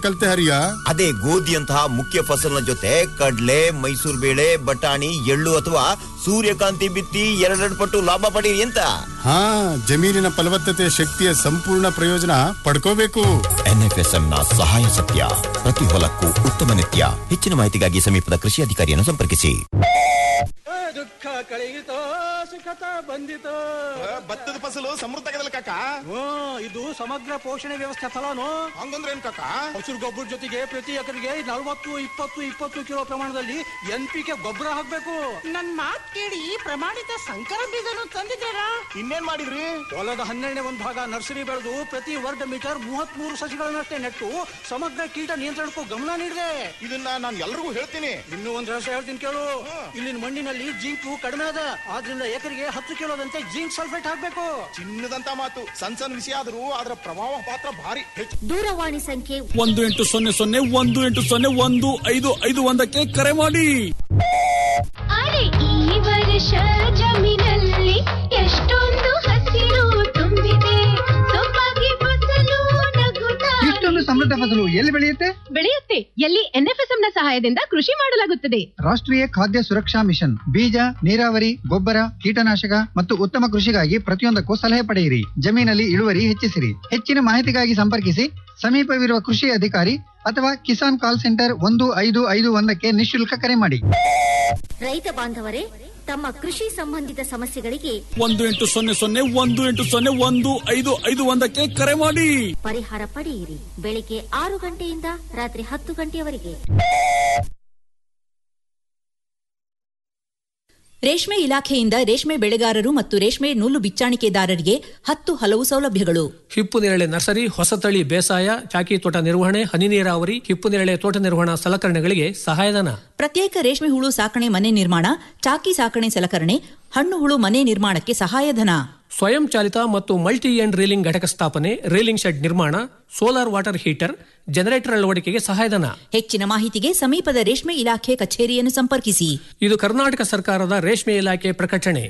ಕಲ್ತೆ ಹರಿಯ ಅದೇ ಗೋಧಿಯಂತಹ ಮುಖ್ಯ ಫಸಲಿನ ಜೊತೆ ಕಡ್ಲೆ ಮೈಸೂರು ಬೇಳೆ ಬಟಾಣಿ ಎಳ್ಳು ಅಥವಾ ಸೂರ್ಯಕಾಂತಿ ಬಿತ್ತಿ ಎರಡೆರಡು ಪಟ್ಟು ಲಾಭ ಪಡೀರಿ ಅಂತ ಹಾ ಜಮೀನಿನ ಫಲವತ್ತತೆ ಶಕ್ತಿಯ ಸಂಪೂರ್ಣ ಪ್ರಯೋಜನ ಪಡ್ಕೋಬೇಕು ಎನ್ಎಫ್ಎಸ್ಎಂ ನ ಸಹಾಯ ಸತ್ಯ ಪ್ರತಿ ಹೊಲಕ್ಕೂ ಉತ್ತಮ ನಿತ್ಯ ಹೆಚ್ಚಿನ ಮಾಹಿತಿಗಾಗಿ ಸಮೀಪದ ಕೃಷಿ ಅಧಿಕಾರಿಯನ್ನು ಸಂಪರ್ಕಿಸಿ ದುಃಖ ಕಳೆಯಿತೋ ಸುಖತ ಬಂದಿತೋ ಭತ್ತದ ಫಸಲು ಸಮೃದ್ಧ ಆಗದಲ್ಲ ಕಾಕ ಹ್ಮ್ ಇದು ಸಮಗ್ರ ಪೋಷಣೆ ವ್ಯವಸ್ಥೆ ಫಲಾನು ಹಂಗಂದ್ರೆ ಏನ್ ಕಾಕ ಹಸಿರು ಗೊಬ್ಬರ ಜೊತೆಗೆ ಪ್ರತಿ ಎಕರೆಗೆ ನಲವತ್ತು ಇಪ್ಪತ್ತು ಇಪ್ಪತ್ತು ಕಿಲೋ ಪ್ರಮಾಣದಲ್ಲಿ ಎನ್ ಪಿ ಕೆ ಗೊಬ್ಬರ ಹಾಕ್ಬೇಕು ನನ್ ಮಾತ್ ಕೇಳಿ ಪ್ರಮಾಣಿತ ಸಂಕರ ಬೀಜನು ತಂದಿದ್ದೀರಾ ಇನ್ನೇನ್ ಮಾಡಿದ್ರಿ ಹೊಲದ ಹನ್ನೆರಡನೇ ಒಂದು ಭಾಗ ನರ್ಸರಿ ಬೆಳೆದು ಪ್ರತಿ ವರ್ಗ ಮೀಟರ್ ಮೂವತ್ತ್ ಮೂರು ಸಸಿಗಳನ್ನಷ್ಟೇ ನೆಟ್ಟು ಸಮಗ್ರ ಕೀಟ ನಿಯಂತ್ರಣಕ್ಕೂ ಗಮನ ನೀಡಿದೆ ಇದನ್ನ ನಾನು ಎಲ್ರಿಗೂ ಹೇಳ್ತೀನಿ ಇನ್ನೂ ಒಂದ್ ರಹಸ್ಯ ಹೇಳ್ತೀನಿ ಕೇಳು ಇಲ್ಲಿನ ಮಣ್ಣಿನಲ್ಲಿ ಜಿಂಕು ಕಡಿಮೆ ಅದ ಆದ್ರಿಂದ ಎಕರೆಗೆ ಹತ್ತು ಕಿಲೋದಂತೆ ಜಿಂಕ್ ಸಲ್ಫೇಟ್ ಹಾಕ್ಬೇಕು ಚಿನ್ನದಂತ ಮಾತು ಸಣ್ಣ ಸಣ್ಣ ವಿಷಯ ಆದ್ರೂ ಅದರ ಪ್ರಭಾವ ಪಾತ್ರ ಭಾರಿ ಹೆಚ್ಚು ದೂರವಾಣಿ ಸಂಖ್ಯೆ ಒಂದು ಎಂಟು ಸೊನ್ನೆ ಸೊನ್ನೆ ಒಂದು ಎಂಟು ಸೊನ್ನೆ ಒಂದು ಐದು ಐದು ಒಂದಕ್ಕೆ ಕರೆ ಮಾಡಿ ಅರೆ ಈ ವರ್ಷ ಜಮೀನಲ್ಲಿ ಎಷ್ಟೊಂದು ಹಸಿರು ತುಂಬಿದೆ ಸೊಬಗೆ ಫಸಲು ನಗುತ್ತಾ ಇಷ್ಟೊಂದು ಸಮೃದ್ಧ ಫಸಲು ಎಲ್ಲಿ ಬೆಳೆಯುತ್ತೆ ಬೆಳೆಯುತ್ತೆ ಎಲ್ಲಿ ಎನ್ಎಫ್ಎಸ್ಎಂ ನ ಸಹಾಯದಿಂದ ಕೃಷಿ ಮಾಡಲಾಗುತ್ತದೆ ರಾಷ್ಟ್ರೀಯ ಖಾದ್ಯ ಸುರಕ್ಷಾ ಮಿಷನ್ ಬೀಜ ನೀರಾವರಿ ಗೊಬ್ಬರ ಕೀಟನಾಶಕ ಮತ್ತು ಉತ್ತಮ ಕೃಷಿಗಾಗಿ ಪ್ರತಿಯೊಂದಕ್ಕೂ ಸಲಹೆ ಪಡೆಯಿರಿ ಜಮೀನಲ್ಲಿ ಇಳುವರಿ ಹೆಚ್ಚಿಸಿರಿ ಹೆಚ್ಚಿನ ಮಾಹಿತಿಗಾಗಿ ಸಂಪರ್ಕಿಸಿ ಸಮೀಪವಿರುವ ಕೃಷಿ ಅಧಿಕಾರಿ ಅಥವಾ ಕಿಸಾನ್ ಕಾಲ್ ಸೆಂಟರ್ ಒಂದು ಐದು ಐದು ಒಂದಕ್ಕೆ ನಿಶುಲ್ಕ ಕರೆ ಮಾಡಿ ರೈತ ಬಾಂಧವರೇ ತಮ್ಮ ಕೃಷಿ ಸಂಬಂಧಿತ ಸಮಸ್ಯೆಗಳಿಗೆ ಒಂದು ಎಂಟು ಸೊನ್ನೆ ಸೊನ್ನೆ ಒಂದು ಎಂಟು ಸೊನ್ನೆ ಒಂದು ಐದು ಐದು ಒಂದಕ್ಕೆ ಕರೆ ಮಾಡಿ ಪರಿಹಾರ ಪಡೆಯಿರಿ ಬೆಳಿಗ್ಗೆ ಆರು ಗಂಟೆಯಿಂದ ರಾತ್ರಿ ಹತ್ತು ಗಂಟೆಯವರೆಗೆ ರೇಷ್ಮೆ ಇಲಾಖೆಯಿಂದ ರೇಷ್ಮೆ ಬೆಳೆಗಾರರು ಮತ್ತು ರೇಷ್ಮೆ ನೂಲು ಬಿಚ್ಚಾಣಿಕೆದಾರರಿಗೆ ಹತ್ತು ಹಲವು ಸೌಲಭ್ಯಗಳು ಹಿಪ್ಪು ನೇರಳೆ ನರ್ಸರಿ ಹೊಸತಳಿ ಬೇಸಾಯ ಚಾಕಿ ತೋಟ ನಿರ್ವಹಣೆ ಹನಿ ನೀರಾವರಿ ಹಿಪ್ಪು ನೇರಳೆ ತೋಟ ನಿರ್ವಹಣಾ ಸಲಕರಣೆಗಳಿಗೆ ಸಹಾಯಧನ ಪ್ರತ್ಯೇಕ ರೇಷ್ಮೆ ಹುಳು ಸಾಕಣೆ ಮನೆ ನಿರ್ಮಾಣ ಚಾಕಿ ಸಾಕಣೆ ಸಲಕರಣೆ ಹಣ್ಣು ಹುಳು ಮನೆ ನಿರ್ಮಾಣಕ್ಕೆ ಸಹಾಯಧನ ಸ್ವಯಂ ಚಾಲಿತ ಮತ್ತು ಮಲ್ಟಿ ಎಂಡ್ ರೀಲಿಂಗ್ ಘಟಕ ಸ್ಥಾಪನೆ ರೀಲಿಂಗ್ ಶೆಡ್ ನಿರ್ಮಾಣ ಸೋಲಾರ್ ವಾಟರ್ ಹೀಟರ್ ಜನರೇಟರ್ ಅಳವಡಿಕೆಗೆ ಸಹಾಯಧನ ಹೆಚ್ಚಿನ ಮಾಹಿತಿಗೆ ಸಮೀಪದ ರೇಷ್ಮೆ ಇಲಾಖೆ ಕಚೇರಿಯನ್ನು ಸಂಪರ್ಕಿಸಿ ಇದು ಕರ್ನಾಟಕ ಸರ್ಕಾರದ ರೇಷ್ಮೆ ಇಲಾಖೆ ಪ್ರಕಟಣೆ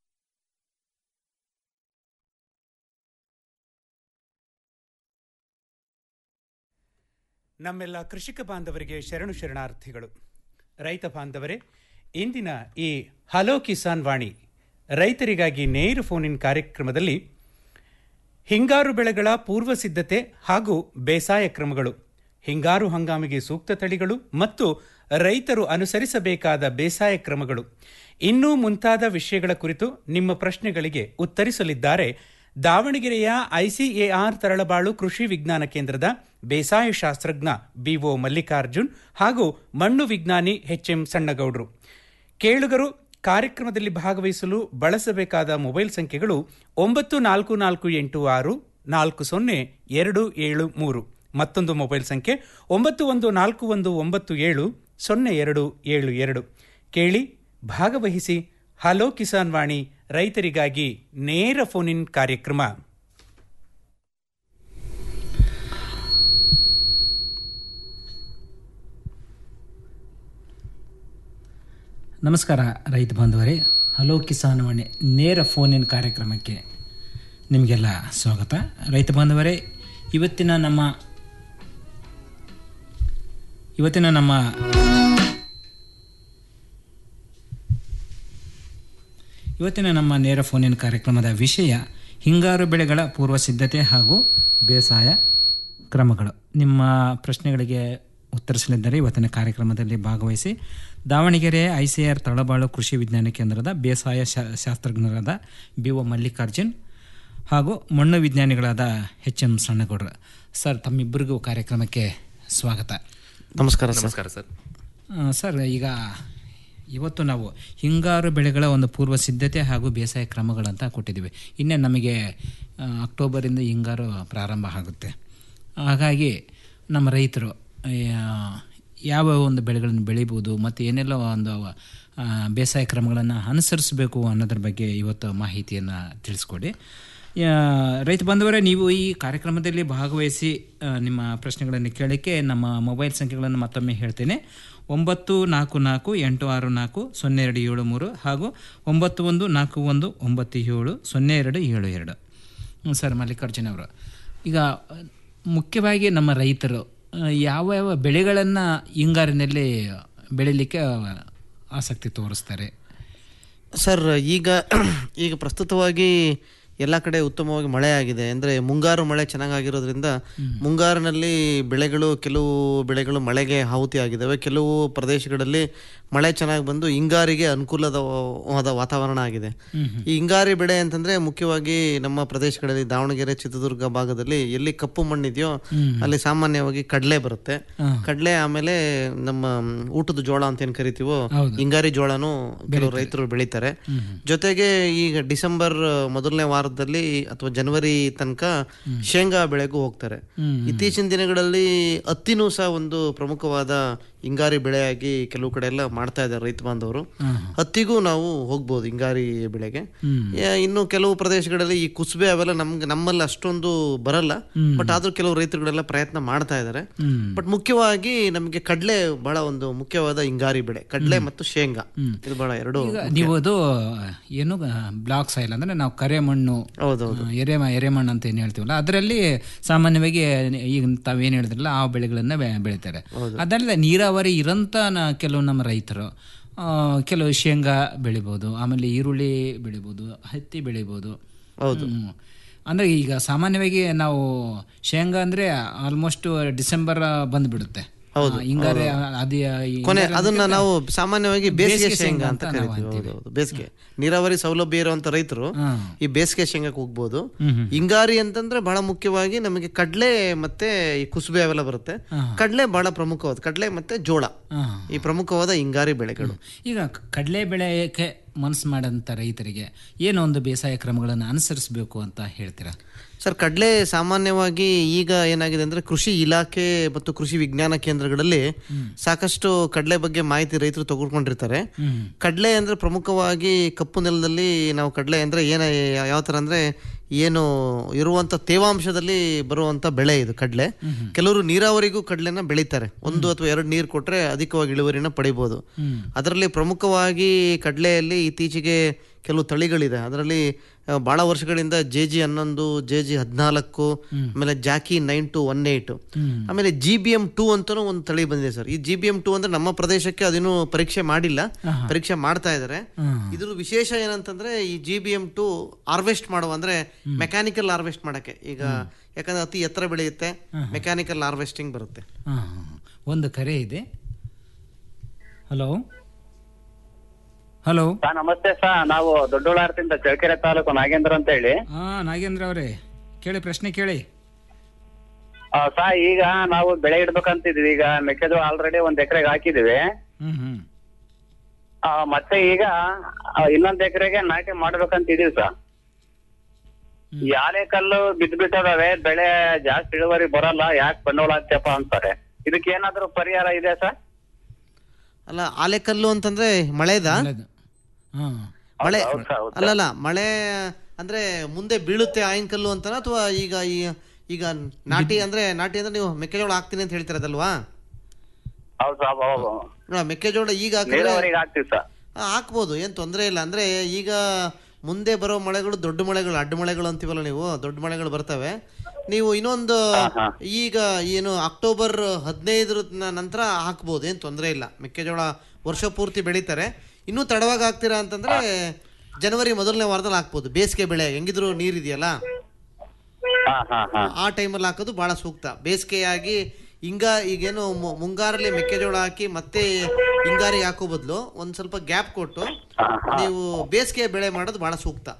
ನಮ್ಮೆಲ್ಲ ಕೃಷಿಕ ಬಾಂಧವರಿಗೆ ಶರಣು ಶರಣಾರ್ಥಿಗಳು ರೈತ ಬಾಂಧವರೇ ಇಂದಿನ ಈ ಹಲೋ ಕಿಸಾನ್ ವಾಣಿ ರೈತರಿಗಾಗಿ ನೇರ ಫೋನಿನ್ ಕಾರ್ಯಕ್ರಮದಲ್ಲಿ ಹಿಂಗಾರು ಬೆಳೆಗಳ ಪೂರ್ವ ಸಿದ್ಧತೆ ಹಾಗೂ ಬೇಸಾಯ ಕ್ರಮಗಳು ಹಿಂಗಾರು ಹಂಗಾಮಿಗೆ ಸೂಕ್ತ ತಳಿಗಳು ಮತ್ತು ರೈತರು ಅನುಸರಿಸಬೇಕಾದ ಬೇಸಾಯ ಕ್ರಮಗಳು ಇನ್ನೂ ಮುಂತಾದ ವಿಷಯಗಳ ಕುರಿತು ನಿಮ್ಮ ಪ್ರಶ್ನೆಗಳಿಗೆ ಉತ್ತರಿಸಲಿದ್ದಾರೆ ದಾವಣಗೆರೆಯ ಐಸಿಎಆರ್ ತರಳಬಾಳು ಕೃಷಿ ವಿಜ್ಞಾನ ಕೇಂದ್ರದ ಬೇಸಾಯ ಶಾಸ್ತ್ರಜ್ಞ ಬಿಒ ಮಲ್ಲಿಕಾರ್ಜುನ್ ಹಾಗೂ ಮಣ್ಣು ವಿಜ್ಞಾನಿ ಎಚ್ಎಂ ಸಣ್ಣಗೌಡ್ರು ಕೇಳುಗರು ಕಾರ್ಯಕ್ರಮದಲ್ಲಿ ಭಾಗವಹಿಸಲು ಬಳಸಬೇಕಾದ ಮೊಬೈಲ್ ಸಂಖ್ಯೆಗಳು ಒಂಬತ್ತು ನಾಲ್ಕು ನಾಲ್ಕು ಎಂಟು ಆರು ನಾಲ್ಕು ಸೊನ್ನೆ ಎರಡು ಏಳು ಮೂರು ಮತ್ತೊಂದು ಮೊಬೈಲ್ ಸಂಖ್ಯೆ ಒಂಬತ್ತು ಒಂದು ನಾಲ್ಕು ಒಂದು ಒಂಬತ್ತು ಏಳು ಸೊನ್ನೆ ಎರಡು ಏಳು ಎರಡು ಕೇಳಿ ಭಾಗವಹಿಸಿ ಹಲೋ ಕಿಸಾನ್ ವಾಣಿ ರೈತರಿಗಾಗಿ ನೇರ ಫೋನ್ ಇನ್ ಕಾರ್ಯಕ್ರಮ ನಮಸ್ಕಾರ ರೈತ ಬಾಂಧವರೇ ಹಲೋ ಕಿಸಾನ್ ವಾಣಿ ನೇರ ಫೋನ್ ಇನ್ ಕಾರ್ಯಕ್ರಮಕ್ಕೆ ನಿಮಗೆಲ್ಲ ಸ್ವಾಗತ ರೈತ ಬಾಂಧವರೇ ಇವತ್ತಿನ ನಮ್ಮ ಇವತ್ತಿನ ನಮ್ಮ ಇವತ್ತಿನ ನಮ್ಮ ನೇರ ಫೋನ್ ಇನ್ ಕಾರ್ಯಕ್ರಮದ ವಿಷಯ ಹಿಂಗಾರು ಬೆಳೆಗಳ ಪೂರ್ವ ಸಿದ್ಧತೆ ಹಾಗೂ ಬೇಸಾಯ ಕ್ರಮಗಳು ನಿಮ್ಮ ಪ್ರಶ್ನೆಗಳಿಗೆ ಉತ್ತರಿಸಲಿದ್ದಾರೆ ಇವತ್ತಿನ ಕಾರ್ಯಕ್ರಮದಲ್ಲಿ ಭಾಗವಹಿಸಿ ದಾವಣಗೆರೆ ಐಸಿಆರ್ ತಳಬಾಳು ಕೃಷಿ ವಿಜ್ಞಾನ ಕೇಂದ್ರದ ಬೇಸಾಯ ಶಾ- ಶಾಸ್ತ್ರಜ್ಞರಾದ ಬಿ ಒ ಮಲ್ಲಿಕಾರ್ಜುನ್ ಹಾಗೂ ಮಣ್ಣು ವಿಜ್ಞಾನಿಗಳಾದ ಎಚ್ ಎಂ ಸಣ್ಣಗೌಡರು ಸರ್ ತಮ್ಮಿಬ್ಬರಿಗೂ ಕಾರ್ಯಕ್ರಮಕ್ಕೆ ಸ್ವಾಗತ ನಮಸ್ಕಾರ ಸರ್. ನಮಸ್ಕಾರ ಸರ್. ಆ, ಸರ್ ಈಗ ಇವತ್ತು ನಾವು ಹಿಂಗಾರು ಬೆಳೆಗಳ ಒಂದು ಪೂರ್ವ ಸಿದ್ಧತೆ ಹಾಗೂ ಬೇಸಾಯ ಕ್ರಮಗಳಂತ ಕೊಟ್ಟಿದ್ದೀವಿ ಇನ್ನೇ ನಮಗೆ ಆ, ಅಕ್ಟೋಬರಿಂದ ಹಿಂಗಾರು ಪ್ರಾರಂಭ ಆಗುತ್ತೆ ಹಾಗಾಗಿ ನಮ್ಮ ರೈತರು ಆ, ಯಾವ ಒಂದು ಬೆಳೆಗಳನ್ನು ಬೆಳಿಬೋದು ಮತ್ತು ಏನೆಲ್ಲ ಒಂದು ಆ, ಬೇಸಾಯ ಕ್ರಮಗಳನ್ನು ಅನುಸರಿಸಬೇಕು ಅನ್ನೋದ್ರ ಬಗ್ಗೆ ಇವತ್ತು ಮಾಹಿತಿಯನ್ನು ತಿಳಿಸ್ಕೊಡಿ ಆ, ರೈತ ಬಂಧುವರೇ ನೀವು ಈ ಕಾರ್ಯಕ್ರಮದಲ್ಲಿ ಭಾಗವಹಿಸಿ ಆ, ನಿಮ್ಮ ಪ್ರಶ್ನೆಗಳನ್ನು ಕೇಳಲಿಕ್ಕೆ ನಮ್ಮ ಮೊಬೈಲ್ ಸಂಖ್ಯೆಗಳನ್ನು ಮತ್ತೊಮ್ಮೆ ಹೇಳ್ತೇನೆ ಒಂಬತ್ತು ನಾಲ್ಕು ನಾಲ್ಕು ಎಂಟು ಆರು ನಾಲ್ಕು ಸೊನ್ನೆ ಎರಡು ಏಳು ಮೂರು ಹಾಗೂ ಒಂಬತ್ತು ಒಂದು ನಾಲ್ಕು ಒಂದು ಒಂಬತ್ತು ಏಳು ಸೊನ್ನೆ ಎರಡು ಏಳು ಎರಡು ಹ್ಮ್, ಸರ್ ಮಲ್ಲಿಕಾರ್ಜುನ್ ಅವರು ಈಗ ಆ, ಮುಖ್ಯವಾಗಿ ನಮ್ಮ ರೈತರು ಆ, ಯಾವ ಯಾವ ಬೆಳೆಗಳನ್ನು ಹಿಂಗಾರಿನಲ್ಲಿ ಬೆಳಿಲಿಕ್ಕೆ ಆಸಕ್ತಿ ತೋರಿಸ್ತಾರೆ ಸರ್ ಈಗ ಈಗ ಪ್ರಸ್ತುತವಾಗಿ ಎಲ್ಲ ಕಡೆ ಉತ್ತಮವಾಗಿ ಮಳೆ ಆಗಿದೆ ಅಂದರೆ ಮುಂಗಾರು ಮಳೆ ಚೆನ್ನಾಗಿರೋದ್ರಿಂದ ಮುಂಗಾರಿನಲ್ಲಿ ಬೆಳೆಗಳು ಕೆಲವು ಬೆಳೆಗಳು ಮಳೆಗೆ ಆಹುತಿ ಆಗಿದ್ದಾವೆ ಕೆಲವು ಪ್ರದೇಶಗಳಲ್ಲಿ ಮಳೆ ಚೆನ್ನಾಗಿ ಬಂದು ಹಿಂಗಾರಿಗೆ ಅನುಕೂಲವಾದ ವಾತಾವರಣ ಆಗಿದೆ ಈ ಹಿಂಗಾರಿ ಬೆಳೆ ಅಂತಂದ್ರೆ ಮುಖ್ಯವಾಗಿ ನಮ್ಮ ಪ್ರದೇಶಗಳಲ್ಲಿ ದಾವಣಗೆರೆ ಚಿತ್ರದುರ್ಗ ಭಾಗದಲ್ಲಿ ಎಲ್ಲಿ ಕಪ್ಪು ಮಣ್ಣಿದೆಯೋ ಅಲ್ಲಿ ಸಾಮಾನ್ಯವಾಗಿ ಕಡಲೆ ಬರುತ್ತೆ ಕಡಲೆ ಆಮೇಲೆ ನಮ್ಮ ಮ್, ಊಟದ ಜೋಳ ಅಂತ ಏನ್ ಕರಿತೀವೋ ಹಿಂಗಾರಿ ಜೋಳನು ಕೆಲವು ರೈತರು ಬೆಳೀತಾರೆ ಜೊತೆಗೆ ಈಗ ಡಿಸೆಂಬರ್ ಮೊದಲನೇ ವಾರದಲ್ಲಿ ಅಥವಾ ಜನವರಿ ತನಕ ಶೇಂಗಾ ಬೆಳೆಗೂ ಹೋಗ್ತಾರೆ ಇತ್ತೀಚಿನ ದಿನಗಳಲ್ಲಿ ಹತ್ತಿನೂ ಸಹ ಒಂದು ಪ್ರಮುಖವಾದ ಹಿಂಗಾರಿ ಬೆಳೆಯಾಗಿ ಕೆಲವು ಕಡೆ ಎಲ್ಲ ಮಾಡ್ತಾ ಇದ್ದಾರೆ ರೈತ ಬಾಂಧವರು ಹತ್ತಿಗೂ ನಾವು ಹೋಗ್ಬೋದು ಹಿಂಗಾರಿ ಬೆಳೆಗೆ ಯಾ- ಇನ್ನು ಕೆಲವು ಪ್ರದೇಶಗಳಲ್ಲಿ ಈ ಕುಸುಬೆ ಅವೆಲ್ಲ ನಮ್ಗೆ ನಮ್ಮಲ್ಲಿ ಅಷ್ಟೊಂದು ಬರಲ್ಲ ಬಟ್ ಆದ್ರೂ ಕೆಲವು ರೈತರುಗಳೆಲ್ಲ ಪ್ರಯತ್ನ ಮಾಡ್ತಾ ಇದ್ದಾರೆ ಬಟ್ ಮುಖ್ಯವಾಗಿ ನಮಗೆ ಕಡಲೆ ಬಹಳ ಒಂದು ಮುಖ್ಯವಾದ ಹಿಂಗಾರಿ ಬೆಳೆ ಕಡಲೆ ಮತ್ತು ಶೇಂಗಾ ಇದು ಬಹಳ ಎರಡು ಈಗ ನೀವು ಅದು ಏನು ಬ್ಲಾಕ್ ಸಾಯಿಲ್ ಅಂದ್ರೆ ನಾವು ಕರೆ ಮಣ್ಣು ಆ, ಎರೆ ಎರೆಮಣ್ಣು ಅಂತ ಏನು ಹೇಳ್ತೀವಲ್ಲ ಅದರಲ್ಲಿ ಸಾಮಾನ್ಯವಾಗಿ ಈಗ ತಾವೇನು ಹೇಳಿದ್ರಲ್ಲ ಆ ಬೆಳೆಗಳನ್ನ ಬೆ- ಬೆಳಿತಾರೆ ಅದಲ್ಲದೆ ನೀರಾವರಿ ಇರಂತ ನ- ಕೆಲವು ನಮ್ಮ ರೈತರು ಆ, ಕೆಲವು ಶೇಂಗಾ ಬೆಳಿಬೋದು ಆಮೇಲೆ ಈರುಳ್ಳಿ ಬೆಳಿಬೋದು ಹತ್ತಿ ಬೆಳಿಬೋದು ಹೌದು. ಹ್ಮ್. ಅಂದ್ರೆ ಈಗ ಸಾಮಾನ್ಯವಾಗಿ ನಾವು ಶೇಂಗಾ ಅಂದ್ರೆ ಆಲ್ಮೋಸ್ಟ್ ಡಿಸೆಂಬರ್ ಬಂದ್ಬಿಡುತ್ತೆ ಹೌದು, ಆ, ಹಿಂಗಾರೆ ಹೌದು. ಅದೇ ಕೊನೆ ಹಿಂಗಾರೆ ಅದನ್ನ ಅಂದ್ರೆ ನಾವು ಸಾಮಾನ್ಯವಾಗಿ ಬೇಸಿಗೆ ಬೇಸಿಗೆ ಶೇಂಗಾ ಅಂತ ನಾವು ಕರಿತೀವಿ ಅಂತೀವಿ. ಹೌದು, ಹೌದು, ಬೇಸಿಗೆ ನೀರಾವರಿ ಸೌಲಭ್ಯ ಇರುವಂತ ರೈತರು ಈ ಬೇಸಿಗೆ ಶೇಂಗಾಕ್ಕೆ ಹೋಗ್ಬೋದು ಹ್ಮ್, ಹ್ಮ್. ಹಿಂಗಾರಿ ಅಂತಂದ್ರೆ ಬಹಳ ಮುಖ್ಯವಾಗಿ ನಮಗೆ ಕಡ್ಲೆ ಮತ್ತೆ ಈ ಕುಸುಬೆ ಅವೆಲ್ಲ ಬರುತ್ತೆ ಕಡ್ಲೆ ಬಹಳ ಪ್ರಮುಖವಾದ ಕಡ್ಲೆ ಮತ್ತೆ ಜೋಳ ಹಾ. ಈ ಪ್ರಮುಖವಾದ ಹಿಂಗಾರಿ ಬೆಳೆಗಳು ಈಗ ಕಡಲೆ ಬೆಳೆಯಕ್ಕೆ ಮನಸ್ಸು ಮಾಡಂತ ರೈತರಿಗೆ ಏನೋ ಒಂದು ಬೇಸಾಯ ಕ್ರಮಗಳನ್ನು ಅನುಸರಿಸಬೇಕು ಅಂತ ಹೇಳ್ತೀರಾ ಸರ್ ಕಡಲೆ ಸಾಮಾನ್ಯವಾಗಿ ಈಗ ಏನಾಗಿದೆ ಅಂದ್ರೆ ಕೃಷಿ ಇಲಾಖೆ ಮತ್ತು ಕೃಷಿ ವಿಜ್ಞಾನ ಕೇಂದ್ರಗಳಲ್ಲಿ ಸಾಕಷ್ಟು ಕಡಲೆ ಬಗ್ಗೆ ಮಾಹಿತಿ ರೈತರು ತಗೊಂಡ್ಕೊಂಡಿರ್ತಾರೆ ಕಡಲೆ ಅಂದ್ರೆ ಪ್ರಮುಖವಾಗಿ ಕಪ್ಪು ನೆಲದಲ್ಲಿ ನಾವು ಕಡಲೆ ಅಂದ್ರೆ ಏನ ಯಾವ ತರ ಅಂದ್ರೆ ಏನು ಇರುವಂತ ತೇವಾಂಶದಲ್ಲಿ ಬರುವಂತ ಬೆಳೆ ಇದು ಕಡಲೆ ಕೆಲವರು ನೀರಾವರಿಗೂ ಕಡಲೆನ ಬೆಳೀತಾರೆ ಒಂದು ಅಥವಾ ಎರಡು ನೀರು ಕೊಟ್ರೆ ಅಧಿಕವಾಗಿ ಇಳುವರಿನ ಪಡಿಬಹುದು ಅದರಲ್ಲಿ ಪ್ರಮುಖವಾಗಿ ಕಡಲೆಯಲ್ಲಿ ಇತ್ತೀಚೆಗೆ ಕೆಲವು ತಳಿಗಳಿದೆ ಅದರಲ್ಲಿ ಆ, ಬಹಳ ವರ್ಷಗಳಿಂದ ಜೆ ಜಿ ಹನ್ನೊಂದು ಜೆ ಜಿ ಹದಿನಾಲ್ಕು ಆಮೇಲೆ JAKI nine two one eight ಆಮೇಲೆ ಜಿ ಬಿ ಎಂ ಟೂ ಅಂತಾನು ಒಂದು ತಳಿ ಬಂದಿದೆ ಸರ್ ಈ ಜಿ ಬಿ ಎಂ ಟೂ ಅಂದ್ರೆ ನಮ್ಮ ಪ್ರದೇಶಕ್ಕೆ ಅದಿನ್ನೂ ಪರೀಕ್ಷೆ ಮಾಡಿಲ್ಲ ಪರೀಕ್ಷೆ ಮಾಡ್ತಾ ಇದ್ದಾರೆ ಇದ್ರ ವಿಶೇಷ ಏನಂತಂದ್ರೆ ಈ G B M two harvest ಮಾಡುವ ಅಂದ್ರೆ ಮೆಕ್ಯಾನಿಕಲ್ ಹಾರ್ವೆಸ್ಟ್ ಮಾಡಕ್ಕೆ ಈಗ ಯಾಕಂದ್ರೆ ಅತಿ ಎತ್ತರ ಬೆಳೆಯುತ್ತೆ ಮೆಕ್ಯಾನಿಕಲ್ ಹಾರ್ವೆಸ್ಟಿಂಗ್ ಬರುತ್ತೆ ಹಾ, ಒಂದು ಕರೆ ಇದೆ ಹಲೋ ಹಲೋ ಸಾ ನಮಸ್ತೆ ಸಾ ನಾವು ದೊಡ್ಡೋಳಾರದಿಂದ ಚಳ್ಳಕೆರೆ ತಾಲೂಕು ನಾಗೇಂದ್ರ ಅಂತ ಹೇಳಿ ಹಾ ನಾಗೇಂದ್ರ ಅವರೇ ಕೇಳಿ ಪ್ರಶ್ನೆ ಕೇಳಿ ಆ, ಸಾ ಈಗ ನಾವು ಬೆಳೆ ಇಡ್ಬೇಕಂತಿದ್ವಿ ಈಗ ಮೆಕ್ಕೆಜೋಳ ಆಲ್ರೆಡಿ ಒಂದ್ ಎಕರೆಗೆ ಹಾಕಿದೀವಿ ಹ್ಮ್ ಹ್ಮ್ ಆ, ಮತ್ತೆ ಈಗ ಆ, ಇನ್ನೊಂದ್ ಎಕರೆಗೆ ನಾಟಿ ಮಾಡ್ಬೇಕಂತಿದೀವಿ ಸಾ ಈ ಆಲೆಕಲ್ಲು ಬಿದ್ ಬಿಟ್ಟದಾವೆ ಬೆಳೆ ಜಾಸ್ತಿ ಇಳುವರಿ ಬರಲ್ಲ ಯಾಕೆ ಬಂಡವಾಳ ಹಾಕ್ತಪ್ಪ ಅಂತಾರೆ ಇದಕ್ಕೆ ಏನಾದ್ರು ಪರಿಹಾರ ಇದೆ ಸರ್ ಅಲ್ಲ ಆಲೆಕಲ್ಲು ಅಂತಂದ್ರೆ ಮಳೆದ ಮಳೆ ಹೌದು, ಹೌದು, ಹೌದು. ಅಲ್ಲಲ್ಲ ಮಳೆ ಅಂದ್ರೆ ಮುಂದೆ ಬೀಳುತ್ತೆ ಆಯಂಕಲ್ಲು ಅಂತನ ಅಥವಾ ಈಗ ಈ ಈಗ ನಾಟಿ ಅಂದ್ರೆ ನಾಟಿ ಅಂದ್ರೆ ನೀವು ಮೆಕ್ಕೆಜೋಳ ಹಾಕ್ತೀನಿ ಅಂತ ಹೇಳ್ತಿರೋದಲ್ವಾ ಹೌದು ಸರ್ ಹೌದು ನೋಡ, ಮೆಕ್ಕೆಜೋಳ ಈಗ ಹಾಕಿದ್ರೆ ನೀರಾವರಿಗೆ ಹಾಕ್ತಿವಿ ಸರ್ ಆ, ಹಾಕ್ಬೋದು ಏನ್ ತೊಂದರೆ ಇಲ್ಲ ಅಂದ್ರೆ ಈಗ ಮುಂದೆ ಬರೋ ಮಳೆಗಳು ದೊಡ್ಡ ಮಳೆಗಳು ಅಡ್ಡ ಮಳೆಗಳು ಅಂತೀವಲ್ಲ ನೀವು ದೊಡ್ಡ ಮಳೆಗಳು ಬರ್ತವೆ ನೀವು ಇನ್ನೊಂದು ಈಗ ಏನು ಅಕ್ಟೋಬರ್ ಹದಿನೈದರ ನ- ನಂತರ ಹಾಕ್ಬೋದು ಏನ್ ತೊಂದರೆ ಇಲ್ಲ ಮೆಕ್ಕೆಜೋಳ ವರ್ಷ ಪೂರ್ತಿ ಬೆಳೀತಾರೆ ಇನ್ನೂ ತಡವಾಗಿ ಹಾಕ್ತೀರಾ ಅಂತಂದ್ರೆ ಜನವರಿ ಮೊದಲನೇ ವಾರದಲ್ಲಿ ಹಾಕ್ಬೋದು ಬೇಸಿಗೆ ಬೆಳೆ ಹೆಂಗಿದ್ರು ನೀರಿದೆಯಲ್ಲ ಆ ಟೈಮಲ್ಲಿ ಹಾಕೋದು ಬಹಳ ಸೂಕ್ತ ಬೇಸಿಗೆಯಾಗಿ ಹಿಂಗ ಈಗೇನು ಮು- ಮುಂಗಾರಲ್ಲಿ ಮೆಕ್ಕೆಜೋಳ ಹಾಕಿ ಮತ್ತೆ ಹಿಂಗಾರಿಗೆ ಹಾಕೋ ಬದಲು ಒಂದ್ ಸ್ವಲ್ಪ ಗ್ಯಾಪ್ ಕೊಟ್ಟು ನೀವು ಬೇಸಿಗೆ ಬೆಳೆ ಮಾಡೋದು ಬಹಳ ಸೂಕ್ತ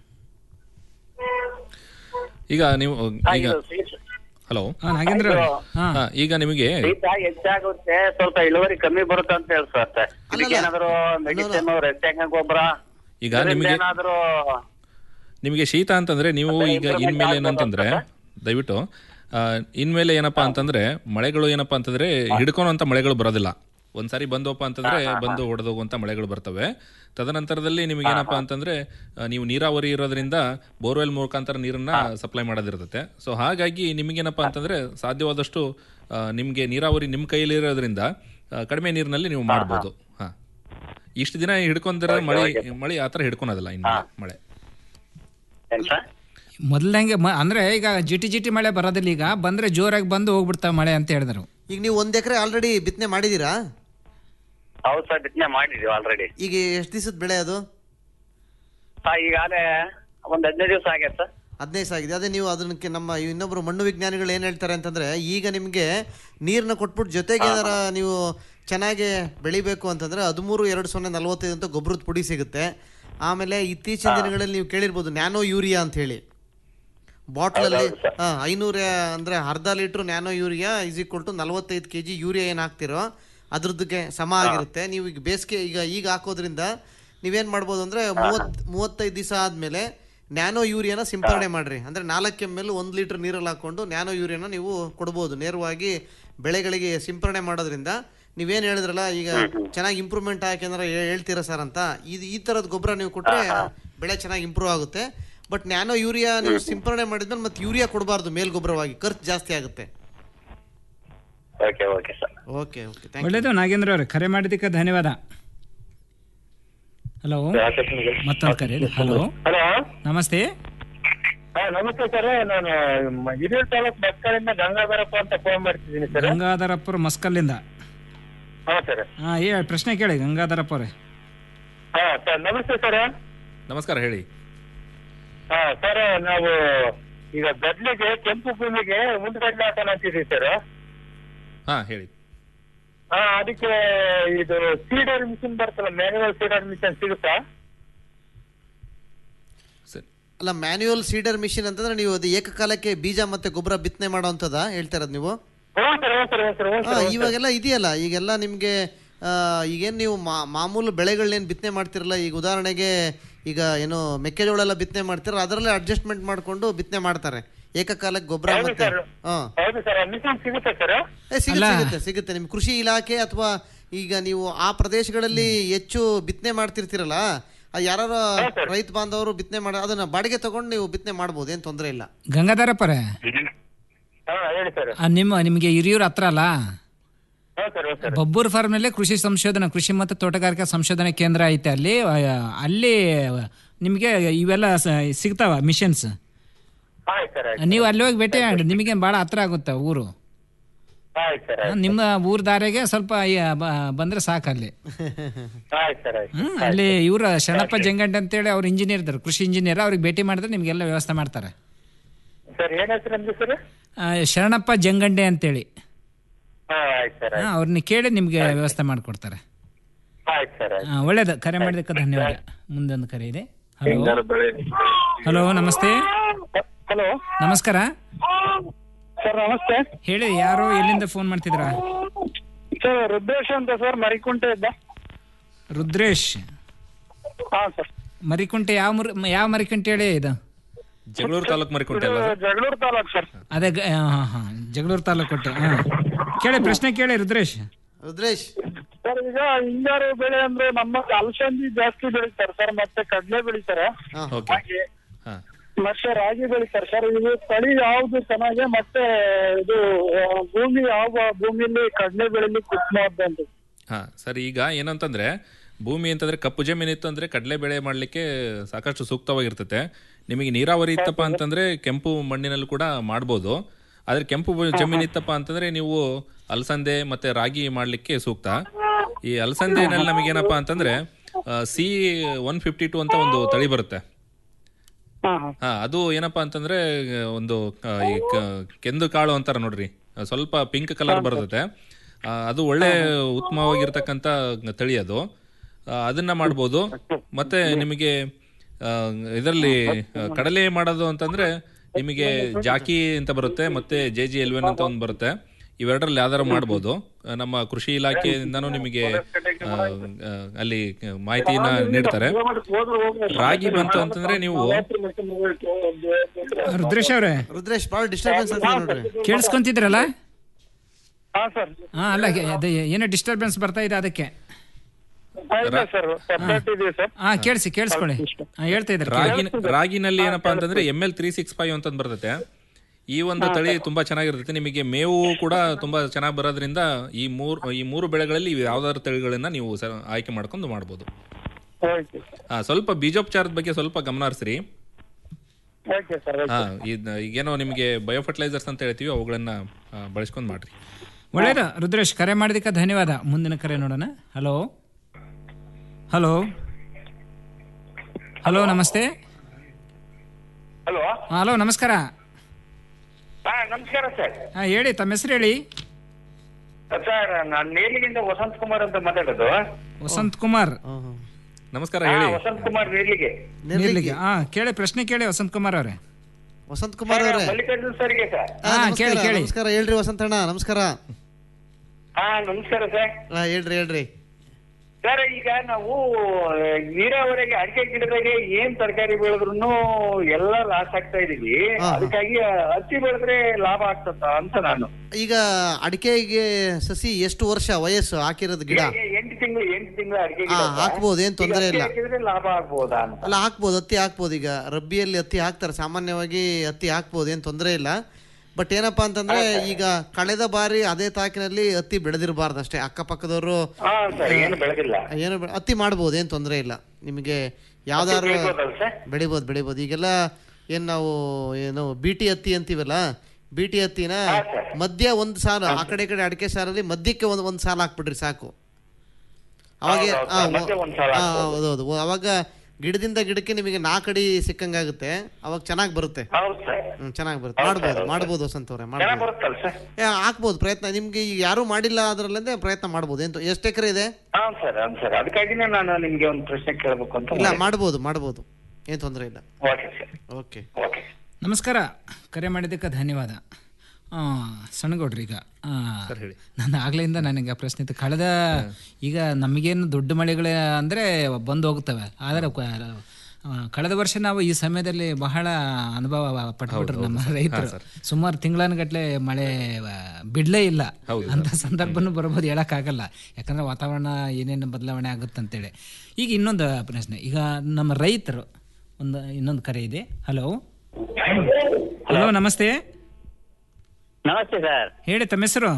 ಈಗ ನೀವು ಈಗ ಹಲೋ ನಾಗೇಂದ್ರ ಅವರೇ ಹಾ ಈಗ ನಿಮಗೆ ಶೀತ ಹೆಚ್ಚಾಗುತ್ತೆ ಸ್ವಲ್ಪ ಇಳುವರಿ ಕಮ್ಮಿ ಬರುತ್ತೆ ಅಂತ ಹೇಳಿ ಸರ್ ಇದಕ್ಕೆ ಏನಾದ್ರು ಮೆಡಿಸಿನ್ ರಸಾಯನಿಕ ಗೊಬ್ಬರ ಈಗ ಇದರಿಂದ ನಿಮಗೆ ಏನಾದ್ರು ನಿಮಗೆ ಶೀತ ಅಂತಂದ್ರೆ ನೀವು ಈಗ ಇನ್ಮೇಲೆ ಏನಂತಂದ್ರೆ ದಯವಿಟ್ಟು ಆ, ಇನ್ಮೇಲೆ ಏನಪ್ಪಾ ಅಂತಂದ್ರೆ ಮಳೆಗಳು ಏನಪ್ಪಾ ಅಂತಂದ್ರೆ ಹಿಡ್ಕೊಳೋಂತ ಮಳೆಗಳು ಬರೋದಿಲ್ಲ ಒಂದ್ಸಾರಿ ಬಂದವಪ್ಪ ಅಂತಂದ್ರೆ ಬಂದು ಹೊಡೆದೋಗುವಂತ ಮಳೆಗಳು ಬರ್ತವೆ ತದನಂತರದಲ್ಲಿ ನಿಮಗೆ ಏನಪ್ಪಾ ಅಂತಂದ್ರೆ ಆ, ನೀವು ನೀರಾವರಿ ಇರೋದ್ರಿಂದ ಬೋರ್ವೆಲ್ ಮುಖಾಂತರ ನೀರನ್ನ ಸಪ್ಲೈ ಮಾಡೋದಿರ್ತತೆ ಸೊ ಹಾಗಾಗಿ ನಿಮಗೇನಪ್ಪಾ ಅಂತಂದ್ರೆ ಸಾಧ್ಯವಾದಷ್ಟು ಆ, ನಿಮ್ಗೆ ನೀರಾವರಿ ನಿಮ್ಮ ಕೈಯಲ್ಲಿ ಇರೋದ್ರಿಂದ ಆ, ಕಡಿಮೆ ನೀರಿನಲ್ಲಿ ನೀವು ಮಾಡ್ಬೋದು ಹಾ ಇಷ್ಟು ದಿನ ಹಿಡ್ಕೊಂಡಿರೋ ಮಳೆ ಮಳೆ ಆ ಥರ ಹಿಡ್ಕೊಳೋದಿಲ್ಲ ಇನ್ನು ಮಳೆ ಮೊದಲಂಗೆ ಮ ಅಂದರೆ ಈಗ ಜಿಟಿ ಜಿಟಿ ಮಳೆ ಬರೋದಿಲ್ಲ ಈಗ ಬಂದರೆ ಜೋರಾಗಿ ಬಂದು ಹೋಗ್ಬಿಡ್ತಾವೆ ಮಳೆ ಅಂತ ಹೇಳಿದ್ರು ಈಗ ನೀವು ಒಂದ್ ಎಕರೆ ಆಲ್ರೆಡಿ ಬಿತ್ತನೆ ಮಾಡಿದೀರಾ ಹೌದು ಸರ್ ಬಿತ್ತನೆ ಮಾಡಿದೀವಿ ಆಲ್ರೆಡಿ ಈಗ ಎಷ್ಟು ದಿವಸದ ಬೆಳೆ ಅದು ಈಗಾಗಲೇ ಒಂದ್ ಹದಿನೈದು ದಿವಸ ಆಗ್ಯದ ಸರ್ ಹದಿನೈದು ಸಾವಿರ ಆಗಿದೆ ಅದೇ ನೀವು ಅದಕ್ಕೆ ನಮ್ಮ ಇನ್ನೊಬ್ರು ಮಣ್ಣು ವಿಜ್ಞಾನಿಗಳು ಏನು ಹೇಳ್ತಾರೆ ಅಂತಂದ್ರೆ ಈಗ ನಿಮಗೆ ನೀರನ್ನ ಕೊಟ್ಬಿಟ್ಟು ಜೊತೆಗೆ ಏನಾರ ನೀವು ಚೆನ್ನಾಗಿ ಬೆಳಿಬೇಕು ಅಂತಂದ್ರೆ ಹದಿಮೂರು ಎರಡು ಸೊನ್ನೆ ನಲವತ್ತೈದು ಅಂತ ಗೊಬ್ಬರದ ಪುಡಿ ಸಿಗುತ್ತೆ ಆಮೇಲೆ ಇತ್ತೀಚಿನ ದಿನಗಳಲ್ಲಿ ನೀವು ಕೇಳಿರ್ಬೋದು ನ್ಯಾನೋ ಯೂರಿಯಾ ಅಂತ ಹೇಳಿ ಬಾಟ್ಲಲ್ಲಿ ಹಾಂ ಐನೂರ ಅಂದರೆ ಅರ್ಧ litre nano urea is equal to ನಲವತ್ತೈದು ಕೆ ಜಿ ಯೂರಿಯಾ ಏನು ಹಾಕ್ತಿರೋ ಅದ್ರದ್ದಕ್ಕೆ ಸಮ ಆಗಿರುತ್ತೆ ನೀವು ಈಗ ಬೇಸಿಗೆ ಈಗ ಈಗ ಹಾಕೋದ್ರಿಂದ ನೀವೇನು ಮಾಡ್ಬೋದು ಅಂದರೆ ಮೂವತ್ ಮೂವತ್ತೈದು ದಿವಸ ಆದಮೇಲೆ ನ್ಯಾನೋ ಯೂರಿಯಾನ ಸಿಂಪರಣೆ ಮಾಡ್ರಿ ಅಂದರೆ ನಾಲ್ಕು ಎಮ್ ಎಲ್ ಒಂದು ಲೀಟ್ರ್ ನೀರಲ್ಲಿ ಹಾಕ್ಕೊಂಡು ನ್ಯಾನೋ ಯೂರಿಯಾನ ನೀವು ಕೊಡ್ಬೋದು ನೇರವಾಗಿ ಬೆಳೆಗಳಿಗೆ ಸಿಂಪರಣೆ ಮಾಡೋದ್ರಿಂದ ನೀವೇನು ಹೇಳಿದ್ರಲ್ಲ ಈಗ ಚೆನ್ನಾಗಿ ಇಂಪ್ರೂವ್ಮೆಂಟ್ ಹಾಕಿ ಏನಾರ ಹೇ- ಹೇಳ್ತೀರಾ ಸರ್ ಅಂತ ಇದು ಈ ಥರದ ಗೊಬ್ಬರ ನೀವು ಕೊಟ್ಟರೆ ಬೆಳೆ ಚೆನ್ನಾಗಿ ಇಂಪ್ರೂವ್ ಆಗುತ್ತೆ ಬಟ್ ನ್ಯಾನೋ ಯೂರಿಯಾ ನೀವು ಸಿಂಪರಣೆ ಮಾಡಿದ್ಮೇಲೆ ಮತ್ತೆ ಯೂರಿಯಾ ಕೊಡಬಾರ್ದು ಮೇಲ್ಗೊಬ್ಬರವಾಗಿ ಖರ್ಚು ಜಾಸ್ತಿ ಆಗುತ್ತೆ okay okay sir okay okay thank ಒಳ್ಳೇದು ನಾಗೇಂದ್ರ ಅವರೇ ಕರೆ ಮಾಡಿದ್ದಕ್ಕೆ ಧನ್ಯವಾದ ಹಲೋ ಮತ್ತೊಂದು ಕರೆ ಇದೆ. ಹಲೋ ಹಲೋ ನಮಸ್ತೆ ನಮಸ್ತೆ ಸರ್ ನಾನು ಹಿರಿಯೂರು ತಾಲೂಕು ಮಕ್ಕಳಿಂದ ಗಂಗಾಧರಪ್ಪ ಅಂತ ಫೋನ್ ಮಾಡ್ತಿದ್ದೀನಿ ಸರ್ ಗಂಗಾಧರಪ್ಪರು ಮಸ್ಕಲ್ಲಿಂದ ಹಾ ಸರ್ ಹಾಂ ಹೇಳಿ ಪ್ರಶ್ನೆ ಕೇಳಿ ಗಂಗಾಧರಪ್ಪ ಅವರೇ ಹಾ ಸರ್ ನಮಸ್ತೆ ಸರ್ ನಮಸ್ಕಾರ ಹೇಳಿ ಹಾ ಸರ್ ನಾವು ಈಗ ಗದ್ಲಿಗೆ ಕೆಂಪು ಭೂಮಿಗೆ ಮುಂದ್ಗಡ್ಲೆ ಹಾಕೋಣ ಅಂತಿದ್ದೀವಿ ಸರ್ ಹಾ ಹೇಳಿ ಹಾ ಅದಕ್ಕೆ ಇದು ಸೀಡರ್ ಮಿಷಿನ್ ಬರ್ತಲ್ಲ ಮ್ಯಾನ್ಯುವಲ್ ಸೀಡರ್ ಮಿಷಿನ್ ಸಿಗುತ್ತಾ ಅಲ್ಲ ಮ್ಯಾನ್ಯುಯಲ್ ಸೀಡರ್ ಮಿಷಿನ್ ಅಂತಂದ್ರೆ ನೀವು ಅದು ಏಕಕಾಲಕ್ಕೆ ಬೀಜ ಮತ್ತೆ ಗೊಬ್ಬರ ಬಿತ್ತನೆ ಮಾಡೋವಂಥದ್ದ ಹೇಳ್ತಾ ಇರೋದು ನೀವು ಹ್ಞೂ ಸರ್ ಹ್ಞೂ ಸರ್ ಹ್ಞೂ ಸರ್ ಹ್ಞೂ ಆ, ಸರ್ ಹ್ಞೂ ಸರ್ ಇವಾಗೆಲ್ಲ ಇದೆಯಲ್ಲ ಈಗೆಲ್ಲ ನಿಮಗೆ ಈಗೇನು ನೀವು ಮಾ- ಮಾಮೂಲು ಬೆಳೆಗಳನ್ನೇನು ಬಿತ್ತನೆ ಮಾಡ್ತಿರಲ್ಲ ಈಗ ಉದಾಹರಣೆಗೆ ಈಗ ಏನು ಮೆಕ್ಕೆಜೋಳ ಎಲ್ಲ ಬಿತ್ತನೆ ಮಾಡ್ತಿರಲ್ಲ ಅದರಲ್ಲೇ ಅಡ್ಜಸ್ಟ್ಮೆಂಟ್ ಮಾಡಿಕೊಂಡು ಬಿತ್ತನೆ ಮಾಡ್ತಾರೆ ಏಕಕಾಲಕ್ಕೆ ಗೊಬ್ಬರ ಹೌದು ಮತ್ತೆ ಸರ್ ಹಾಂ ಹೌದು ಸರ್ ಮಿಷನ್ ಸಿಗುತ್ತೆ ಸರ್ ಏ, ಸಿಗುತ್ತೆ ಸಿಗುತ್ತೆ ಸಿಗುತ್ತೆ ನಿಮ್ಮ ಕೃಷಿ ಇಲಾಖೆ ಅಥವಾ ಈಗ ನೀವು ಆ ಪ್ರದೇಶಗಳಲ್ಲಿ ಹೆಚ್ಚು ಬಿತ್ತನೆ ಮಾಡ್ತಿರ್ತೀರಲ್ಲ ಯಾರು ರೈತ ಬಾಂಧವರು ಬಿತ್ತನೆ ಮಾಡ ಅದನ್ನ ಬಾಡಿಗೆ ತಗೊಂಡು ನೀವು ಬಿತ್ತನೆ ಮಾಡ್ಬೋದು ಏನು ತೊಂದರೆ ಇಲ್ಲ ಗಂಗಾಧರಪ್ಪರೇ ಹಾ ಹೇಳಿ ಸರ್ ಆ, ನಿಮ್ಮ ನಿಮಗೆ ಹಿರಿಯೂರು ಹತ್ರ ಅಲ್ಲ ಹಾ ಸರ್ ಹೌದು ಸರ್ ಬಬ್ಬೂರ್ ಫಾರ್ಮ್ನಲ್ಲಿ ಕೃಷಿ ಸಂಶೋಧನಾ ಕೃಷಿ ಮತ್ತು ತೋಟಗಾರಿಕಾ ಸಂಶೋಧನಾ ಕೇಂದ್ರ ಐತೆ ಅಲ್ಲಿ ಆ, ಅಲ್ಲಿ ನಿಮಗೆ ಇವೆಲ್ಲ ಸ- ಸಿಗ್ತಾವ ಮಿಷನ್ಸ್ ಆಯ್ತು ಸರ್ ಆಯ್ತು ನೀವು ಅಲ್ಲಿ ಹೋಗಿ ಭೇಟಿ ಮಾಡಿ ನಿಮಗೆ ಭಾಳ ಹತ್ರ ಆಗುತ್ತೆ ಊರು ಆಯ್ತು ಸರ್ ಆ, ನಿಮ್ಮ ಊರ್ ದಾರಿಗೆ ಸ್ವಲ್ಪ ಈ, ಬ- ಬಂದ್ರೆ ಸಾಕು ಅಲ್ಲಿ ಆಯ್ತು ಸರ್ ಆಯ್ತು ಹ್ಮ್, ಅಲ್ಲಿ ಇವ್ರ ಶರಣಪ್ಪ ಜಂಗಂಡ್ ಅಂತೇಳಿ ಅವ್ರು ಇಂಜಿನಿಯರ್ ಇದ್ದಾರೆ ಕೃಷಿ ಇಂಜಿನಿಯರ್ ಅವ್ರಿಗೆ ಭೇಟಿ ಮಾಡಿದ್ರೆ ನಿಮಗೆಲ್ಲ ವ್ಯವಸ್ಥೆ ಮಾಡ್ತಾರೆ ಸರ್ ಏನ್ ಹೆಸರು ಅಂದ್ರಿ ಸರ್ ಆ, ಶರಣಪ್ಪ ಜಂಗಂಡೆ ಅಂತೇಳಿ ಹಾ ಆಯ್ತು ಸರ್ ಹಾ, ಅವ್ರನ್ನ ಕೇಳಿ ನಿಮಗೆ ವ್ಯವಸ್ಥೆ ಮಾಡಿಕೊಡ್ತಾರೆ ಆಯ್ತು ಸರ್ ಆಯ್ತು ಆ, ಒಳ್ಳೇದು ಕರೆ ಮಾಡಿದ್ದಕ್ಕೆ ಧನ್ಯವಾದ ಮುಂದೊಂದು ಕರೆ ಇದೆ ಹಲೋ ಹಲೋ ನಮಸ್ತೆ ಹಲೋ ನಮಸ್ಕಾರ ಸರ್ ನಮಸ್ತೆ ಹೇಳಿ ಯಾರು ಎಲ್ಲಿಂದ ಫೋನ್ ಮಾಡ್ತಿದ್ರಾ ಸರ್ ರುದ್ರೇಶ್ ಅಂತ ಸರ್ ಮರಿಕುಂಟೆ ಇದ್ದ ರುದ್ರೇಶ್ ಹಾ ಸರ್ ಮರಿಕುಂಟೆ ಯಾವ ಮುರ್ ಯಾವ ಮರಿಕುಂಟೆ ಹೇಳಿ ಇದು ಜಗಳೂರು ತಾಲೂಕು ಮರಿಕೊಂಡೆ ಅಲ್ಲ ಸರ್? ಜಗಳೂರು ತಾಲೂಕು ಸರ್ ಅದೇ ಗ- ಹಾ ಹಾ ಜಗಳೂರು ತಾಲೂಕು ಕೊಟ್ಟೆ ಹಾ ಕೇಳಿ ಪ್ರಶ್ನೆ ಕೇಳಿ ರುದ್ರೇಶ್ ರುದ್ರೇಶ್ ಸರ್ ಈಗ ಹಿಂಗಾರು ಬೆಳೆ ಅಂದ್ರೆ ನಮ್ಮ ಅಲಸಂದಿ ಜಾಸ್ತಿ ಬೆಳಿತಾರೆ ಸರ್ ಮತ್ತೆ ಕಡ್ಲೆ ಬೆಳಿತಾರೆ ಓಕೆ ಹಾ ಮತ್ತೆ ರಾಗಿ ಬೆಳಿತಾರೆ ಸರ್ ಇದು ತಳಿ ಯಾವ್ದು ಚೆನ್ನಾಗಿ ಮತ್ತೆ ಇದು ಆ, ಭೂಮಿ ಯಾವ ಭೂಮಿಲಿ ಕಡ್ಲೆ ಬೆಳಿಲಿಕ್ಕೆ ಉತ್ತಮ ಅಂತ ಹಾ ಸರಿ ಈಗ ಏನಂತಂದ್ರೆ ಭೂಮಿ ಅಂತಂದ್ರೆ ಕಪ್ಪು ಜಮೀನು ಇತ್ತು ಅಂದ್ರೆ ಕಡಲೆ ಬೆಳೆ ಮಾಡ್ಲಿಕ್ಕೆ ಸಾಕಷ್ಟು ಸೂಕ್ತವಾಗಿರ್ತತೆ ನಿಮಗೆ ನೀರಾವರಿ ಇತ್ತಪ್ಪ ಅಂತಂದ್ರೆ ಕೆಂಪು ಮಣ್ಣಿನಲ್ಲಿ ಕೂಡ ಮಾಡ್ಬೋದು ಆದ್ರೆ ಕೆಂಪು ಬ- ಜಮೀನು ಇತ್ತಪ್ಪ ಅಂತಂದ್ರೆ ನೀವು ಅಲಸಂದೆ ಮತ್ತೆ ರಾಗಿ ಮಾಡ್ಲಿಕ್ಕೆ ಸೂಕ್ತ ಈ ಅಲಸಂದೆನಲ್ಲಿ ನಮಗೇನಪ್ಪ ಅಂತಂದ್ರೆ ಸಿ ಒನ್ ಫಿಫ್ಟಿ ಟು ಅಂತ ಒಂದು ತಳಿ ಬರುತ್ತೆ ಹಾ ಅದು ಏನಪ್ಪಾ ಅಂತಂದ್ರೆ ಒಂದು ಆ, ಈ ಕ- ಕೆಂದು ಕಾಳು ಅಂತಾರ ನೋಡ್ರಿ ಆ, ಸ್ವಲ್ಪ ಪಿಂಕ್ ಕಲರ್ ಬರ್ತದೆ ಆ, ಅದು ಒಳ್ಳೆ ಉತ್ತಮವಾಗಿರ್ತಕ್ಕಂಥ ತಳಿ ಅದು ಆ, ಅದನ್ನ ಮಾಡ್ಬೋದು ಮತ್ತೆ ನಿಮಗೆ ಇದರಲ್ಲಿ ಕಡಲೆ ಮಾಡೋದು ಅಂತಂದ್ರೆ ನಿಮಗೆ ಜಾಕಿ ಅಂತ ಬರುತ್ತೆ ಮತ್ತೆ ಜೆ ಜಿ ಎಲ್ವೆನ್ ಅಂತ ಒಂದು ಬರುತ್ತೆ ಇವೆರಡರಲ್ಲಿ ಯಾವ್ದಾರು ಮಾಡ್ಬೋದು ಆ, ನಮ್ಮ ಕೃಷಿ ಇಲಾಖೆಯಿಂದನೂ ನಿಮಗೆ ಆ, ಆ, ಅಲ್ಲಿ ಮಾಹಿತಿನ ನೀಡ್ತಾರೆ ರಾಗಿ ಬಂತು ಅಂತಂದ್ರೆ ನೀವು ರುದ್ರೇಶ್ ಅವ್ರೆ ರುದ್ರೇಶ್ ಭಾಳ ಡಿಸ್ಟರ್ಬೆನ್ಸ್ ಅಂತ ನೋಡ್ರಿ ಕೇಳಿಸ್ಕೊಂತಿದ್ರಲ್ಲ ಹಾ ಸರ್ ಹಾ ಅಲ್ಲ ಅದು ಏನೋ ಡಿಸ್ಟರ್ಬೆನ್ಸ್ ಬರ್ತಾ ಇದೆ ಅದಕ್ಕೆ ಇಲ್ಲ ಸರ್ ಸಪ್ರೇಟ್ ಇದೆ ಸರ್ ಹಾ ಕೇಳಿಸಿ ಕೇಳಿಸ್ಕೊಳ್ಳಿ ಹಾ ಹೇಳ್ತಾ ಇದ್ದಾರೆ ರಾಗಿ ರಾಗಿನಲ್ಲಿ ಏನಪ್ಪಾ ಅಂತಂದ್ರೆ M L three six five ಅಂತ ಬರ್ತೈತೆ ಈ ಒಂದು ತಳಿ ತುಂಬಾ ಚೆನ್ನಾಗಿರ್ತೈತೆ ನಿಮಗೆ ಮೇವು ಕೂಡ ತುಂಬಾ ಚೆನ್ನಾಗಿ ಬರೋದ್ರಿಂದ ಈ ಮೂರು ಈ ಮೂರು ಬೆಳೆಗಳಲ್ಲಿ ಇವು ಯಾವ್ದಾದ್ರು ತಳಿಗಳನ್ನ ನೀವು ಸ- ಆಯ್ಕೆ ಮಾಡ್ಕೊಂಡು ಮಾಡ್ಬೋದು ಓಕೆ ಹಾ ಸ್ವಲ್ಪ ಬೀಜೋಪಚಾರದ ಬಗ್ಗೆ ಸ್ವಲ್ಪ ಗಮನ ಹರಿಸ್ರಿ ಓಕೆ ಸರ್ ಹಾ ಇದ್- ಈಗೇನೋ ನಿಮಗೆ ಬಯೋ ಫರ್ಟಿಲೈಸರ್ಸ್ ಅಂತ ಹೇಳ್ತೀವಿ ಅವುಗಳನ್ನ ಆ, ಬಳಸ್ಕೊಂಡ್ ಮಾಡ್ರಿ ಒಳ್ಳೇದು ರುದ್ರೇಶ್ ಕರೆ ಮಾಡಿದಕ್ಕೆ ಧನ್ಯವಾದ ಮುಂದಿನ ಕರೆ ನೋಡೋಣ ಹಲೋ ಹಲೋ ಹಲೋ ನಮಸ್ತೆ ಹಲೋ ಹಲೋ ನಮಸ್ಕಾರ ಹಾ ನಮಸ್ಕಾರ ಸರ್ ಹಾಂ ಹೇಳಿ ತಮ್ಮ ಹೆಸರು ಹೇಳಿ ಸರ್ ನಾನು ನೇಲಿಗಿಂದ ವಸಂತ್ ಕುಮಾರ್ ಅಂತ ಮಾತಾಡೋದು ವಸಂತ್ ಕುಮಾರ್ ನಮಸ್ಕಾರ ಹಾ, ಹೇಳಿ ವಸಂತ್ ಕುಮಾರ್ ನೇಲಿಗೆ ನೀರ್ಲಿಗೆ ಹಾ ಕೇಳಿ ಪ್ರಶ್ನೆ ಕೇಳಿ ವಸಂತ್ ಕುಮಾರ್ ಅವರೇ ವಸಂತ್ ಕುಮಾರ್ ಸರ್, ಅವರೇ ಮಲ್ಲಿಕಾರ್ಜುನ್ ಸರ್ಗೆ ಸರ್ ಹಾ, ಹಾ, ನಮಸ್ಕಾರ, ಕೇಳಿ, ಕೇಳಿ. ನಮಸ್ಕಾರ ಹೇಳ್ರಿ ವಸಂತಣ್ಣ ನಮಸ್ಕಾರ ಹಾ ನಮಸ್ಕಾರ ಸರ್ ಹಾ ಹೇಳ್ರಿ ಹೇಳ್ರಿ ಸರ್ ಈಗ ನಾವು ನೀರಾವರಿಗೆ ಅಡಿಕೆ ಗಿಡದಾಗೆ ಏನ್ ತರಕಾರಿ ಬೆಳೆದ್ರು ಎಲ್ಲ ಲಾಸ್ ಆಗ್ತಾ ಇದೀವಿ ಹಾ, ಹಾ. ಅದಕ್ಕಾಗಿ ಹತ್ತಿ ಬೆಳೆದ್ರೆ ಲಾಭ ಆಗ್ತದ ಅಂತ ನಾನು ಈಗ ಅಡಿಕೆಗೆ ಸಸಿ ಎಷ್ಟು ವರ್ಷ ವಯಸ್ಸು ಹಾಕಿರೋದು ಗಿಡ ಏ- ಏ- ಎಂಟು ತಿಂಗಳು ಎಂಟು ತಿಂಗಳು ಅಡಿಕೆ ಹಾ, ಗಿಡ ಸರ್. ಹಾಕ್ಬೋದು, ಏನ್ ತೊಂದ್ರೆ ಈಗ ಹತ್ತಿ ಇಲ್ಲ. ಹಾಕಿದ್ರೆ ಲಾಭ ಆಗ್ಬೋದಾ ಅಂತ ಅಲ್ಲ ಹಾಕ್ಬೋದು ಹತ್ತಿ ಹಾಕ್ಬೋದು ಈಗ ರಬ್ಬಿಯಲ್ಲಿ ಹತ್ತಿ ಹಾಕ್ತಾರೆ ಸಾಮಾನ್ಯವಾಗಿ ಹತ್ತಿ ಹಾಕ್ಬೋದು ಏನು ತೊಂದರೆ ಇಲ್ಲ ಬಟ್ ಏನಪ್ಪಾ ಅಂತಂದ್ರೆ ಈಗ ಕಳೆದ ಬಾರಿ ಅದೇ ತಾಕಿನಲ್ಲಿ ಹತ್ತಿ ಬೆಳೆದಿರಬಾರ್ದು ಅಷ್ಟೇ ಅಕ್ಕಪಕ್ಕದವರು ಹಾ ಸರ್ ಏನು ಬೆಳೆದಿಲ್ಲ ಏನು ಬೆ- ಹತ್ತಿ ಮಾಡ್ಬೋದು ಏನು ತೊಂದರೆ ಇಲ್ಲ ನಿಮಗೆ ಯಾವ್ದಾದ್ರು ಬೆಳಿಬೋದಲ್ಲ ಸರ್? ಬೆಳಿಬೋದು ಬೆಳಿಬೋದು ಈಗೆಲ್ಲ ಏನು ನಾವು ಏನು ಬಿ ಟಿ ಹತ್ತಿ ಅಂತೀವಲ್ಲ ಬಿ ಟಿ ಹತ್ತಿನ ಮಧ್ಯ ಒಂದು ಸಾಲ ಆ ಕಡೆ ಈ ಕಡೆ ಅಡಿಕೆ ಸಾಲಲ್ಲಿ ಮಧ್ಯಕ್ಕೆ ಒಂದು ಒಂದು ಸಾಲ ಹಾಕ್ಬಿಡ್ರಿ ಸಾಕು ಅವಾಗ ಹೌದು, ಹೌದು, ಆ, ಸರ್, ಮಧ್ಯೆ ಒಂದ್ ಸಾಲ ಆ, ಹಾಕ್ಬೋದು. ಹೌದೌದು ಅವಾಗ ಗಿಡದಿಂದ ಗಿಡಕ್ಕೆ ನಿಮಗೆ ನಾಲ್ಕಡಿ ಸಿಕ್ಕಂಗಾಗುತ್ತೆ ಅವಾಗ ಚೆನ್ನಾಗಿ ಬರುತ್ತೆ ಹೌದು ಸರ್ ಹ್ಮ್ ಚೆನ್ನಾಗಿ ಬರುತ್ತೆ ಹೌದು, ಮಾಡ್ಬೋದು ಹೌದು. ಮಾಡ್ಬೋದು ವಸಂತ ಅವ್ರೆ ಚೆನ್ನಾಗ್ ಮಾಡ್ಬೋದು ಬರುತ್ತಲ್ಲ ಸರ್ ಏ, ಹಾಕ್ಬೋದು ಪ್ರಯತ್ನ ನಿಮ್ಗೆ ಈಗ ಯಾರು ಮಾಡಿಲ್ಲ ಅದ್ರಲ್ಲಂದ್ರೆ ಪ್ರಯತ್ನ ಮಾಡ್ಬೋದು ಏನು ಎಷ್ಟು ಎಕರೆ ಇದೆ ಹಾ ಸರ್ ಹೌದು ಸರ್ ಅದಕ್ಕಾಗಿನೇ ನಾನು ನಿಮ್ಗೆ ಒಂದು ಪ್ರಶ್ನೆ ಕೇಳಬೇಕು ಅಂತ ಇಲ್ಲ ಮಾಡಿದೆ. ಮಾಡ್ಬೋದು ಮಾಡ್ಬೋದು ಏನು ತೊಂದರೆ ಇಲ್ಲ ಓಕೆ ಸರ್ ಓಕೆ ಓಕೆ ನಮಸ್ಕಾರ ಕರೆ ಮಾಡಿದ್ದಕ್ಕೆ ಧನ್ಯವಾದ ಆ, ಸಣ್ಣಗೌಡ್ರಿ ಈಗ ಆ, ನಾನು ಆಗ್ಲಿಂದ ನನಗೆ ಆ ಪ್ರಶ್ನೆ ಇತ್ತು ಕಳೆದ ಈಗ ನಮಗೇನು ದೊಡ್ಡ ಮಳೆಗಳೇ ಅಂದರೆ ಬಂದು ಹೋಗ್ತವೆ ಆದರೆ ಕ- ಆ, ಕಳೆದ ವರ್ಷ ನಾವು ಈ ಸಮಯದಲ್ಲಿ ಬಹಳ ಅನುಭವ ಪಟ್ಬಿಟ್ರು ನಮ್ಮ ರೈತರು ಸುಮಾರು ತಿಂಗಳನ್ಗಟ್ಲೆ ಮಳೆ ಆ, ಬಿಡ್ಲೇ ಇಲ್ಲ ಅಂತ ಸಂದರ್ಭನೂ ಬರ್ಬೋದು ಹೇಳಕ್ಕಾಗಲ್ಲ ಯಾಕಂದ್ರೆ ವಾತಾವರಣ ಏನೇನು ಬದಲಾವಣೆ ಆಗುತ್ತಂತೇಳಿ ಈಗ ಇನ್ನೊಂದು ಪ್ರಶ್ನೆ ಈಗ ನಮ್ಮ ರೈತರು ಒಂದು ಇನ್ನೊಂದು ಕರೆ ಇದೆ ಹಲೋ ಹಲೋ ನಮಸ್ತೆ ನಮಸ್ತೆ ಸರ್ ಹೇಳಿ ತಮ್ಮ ಹೆಸರು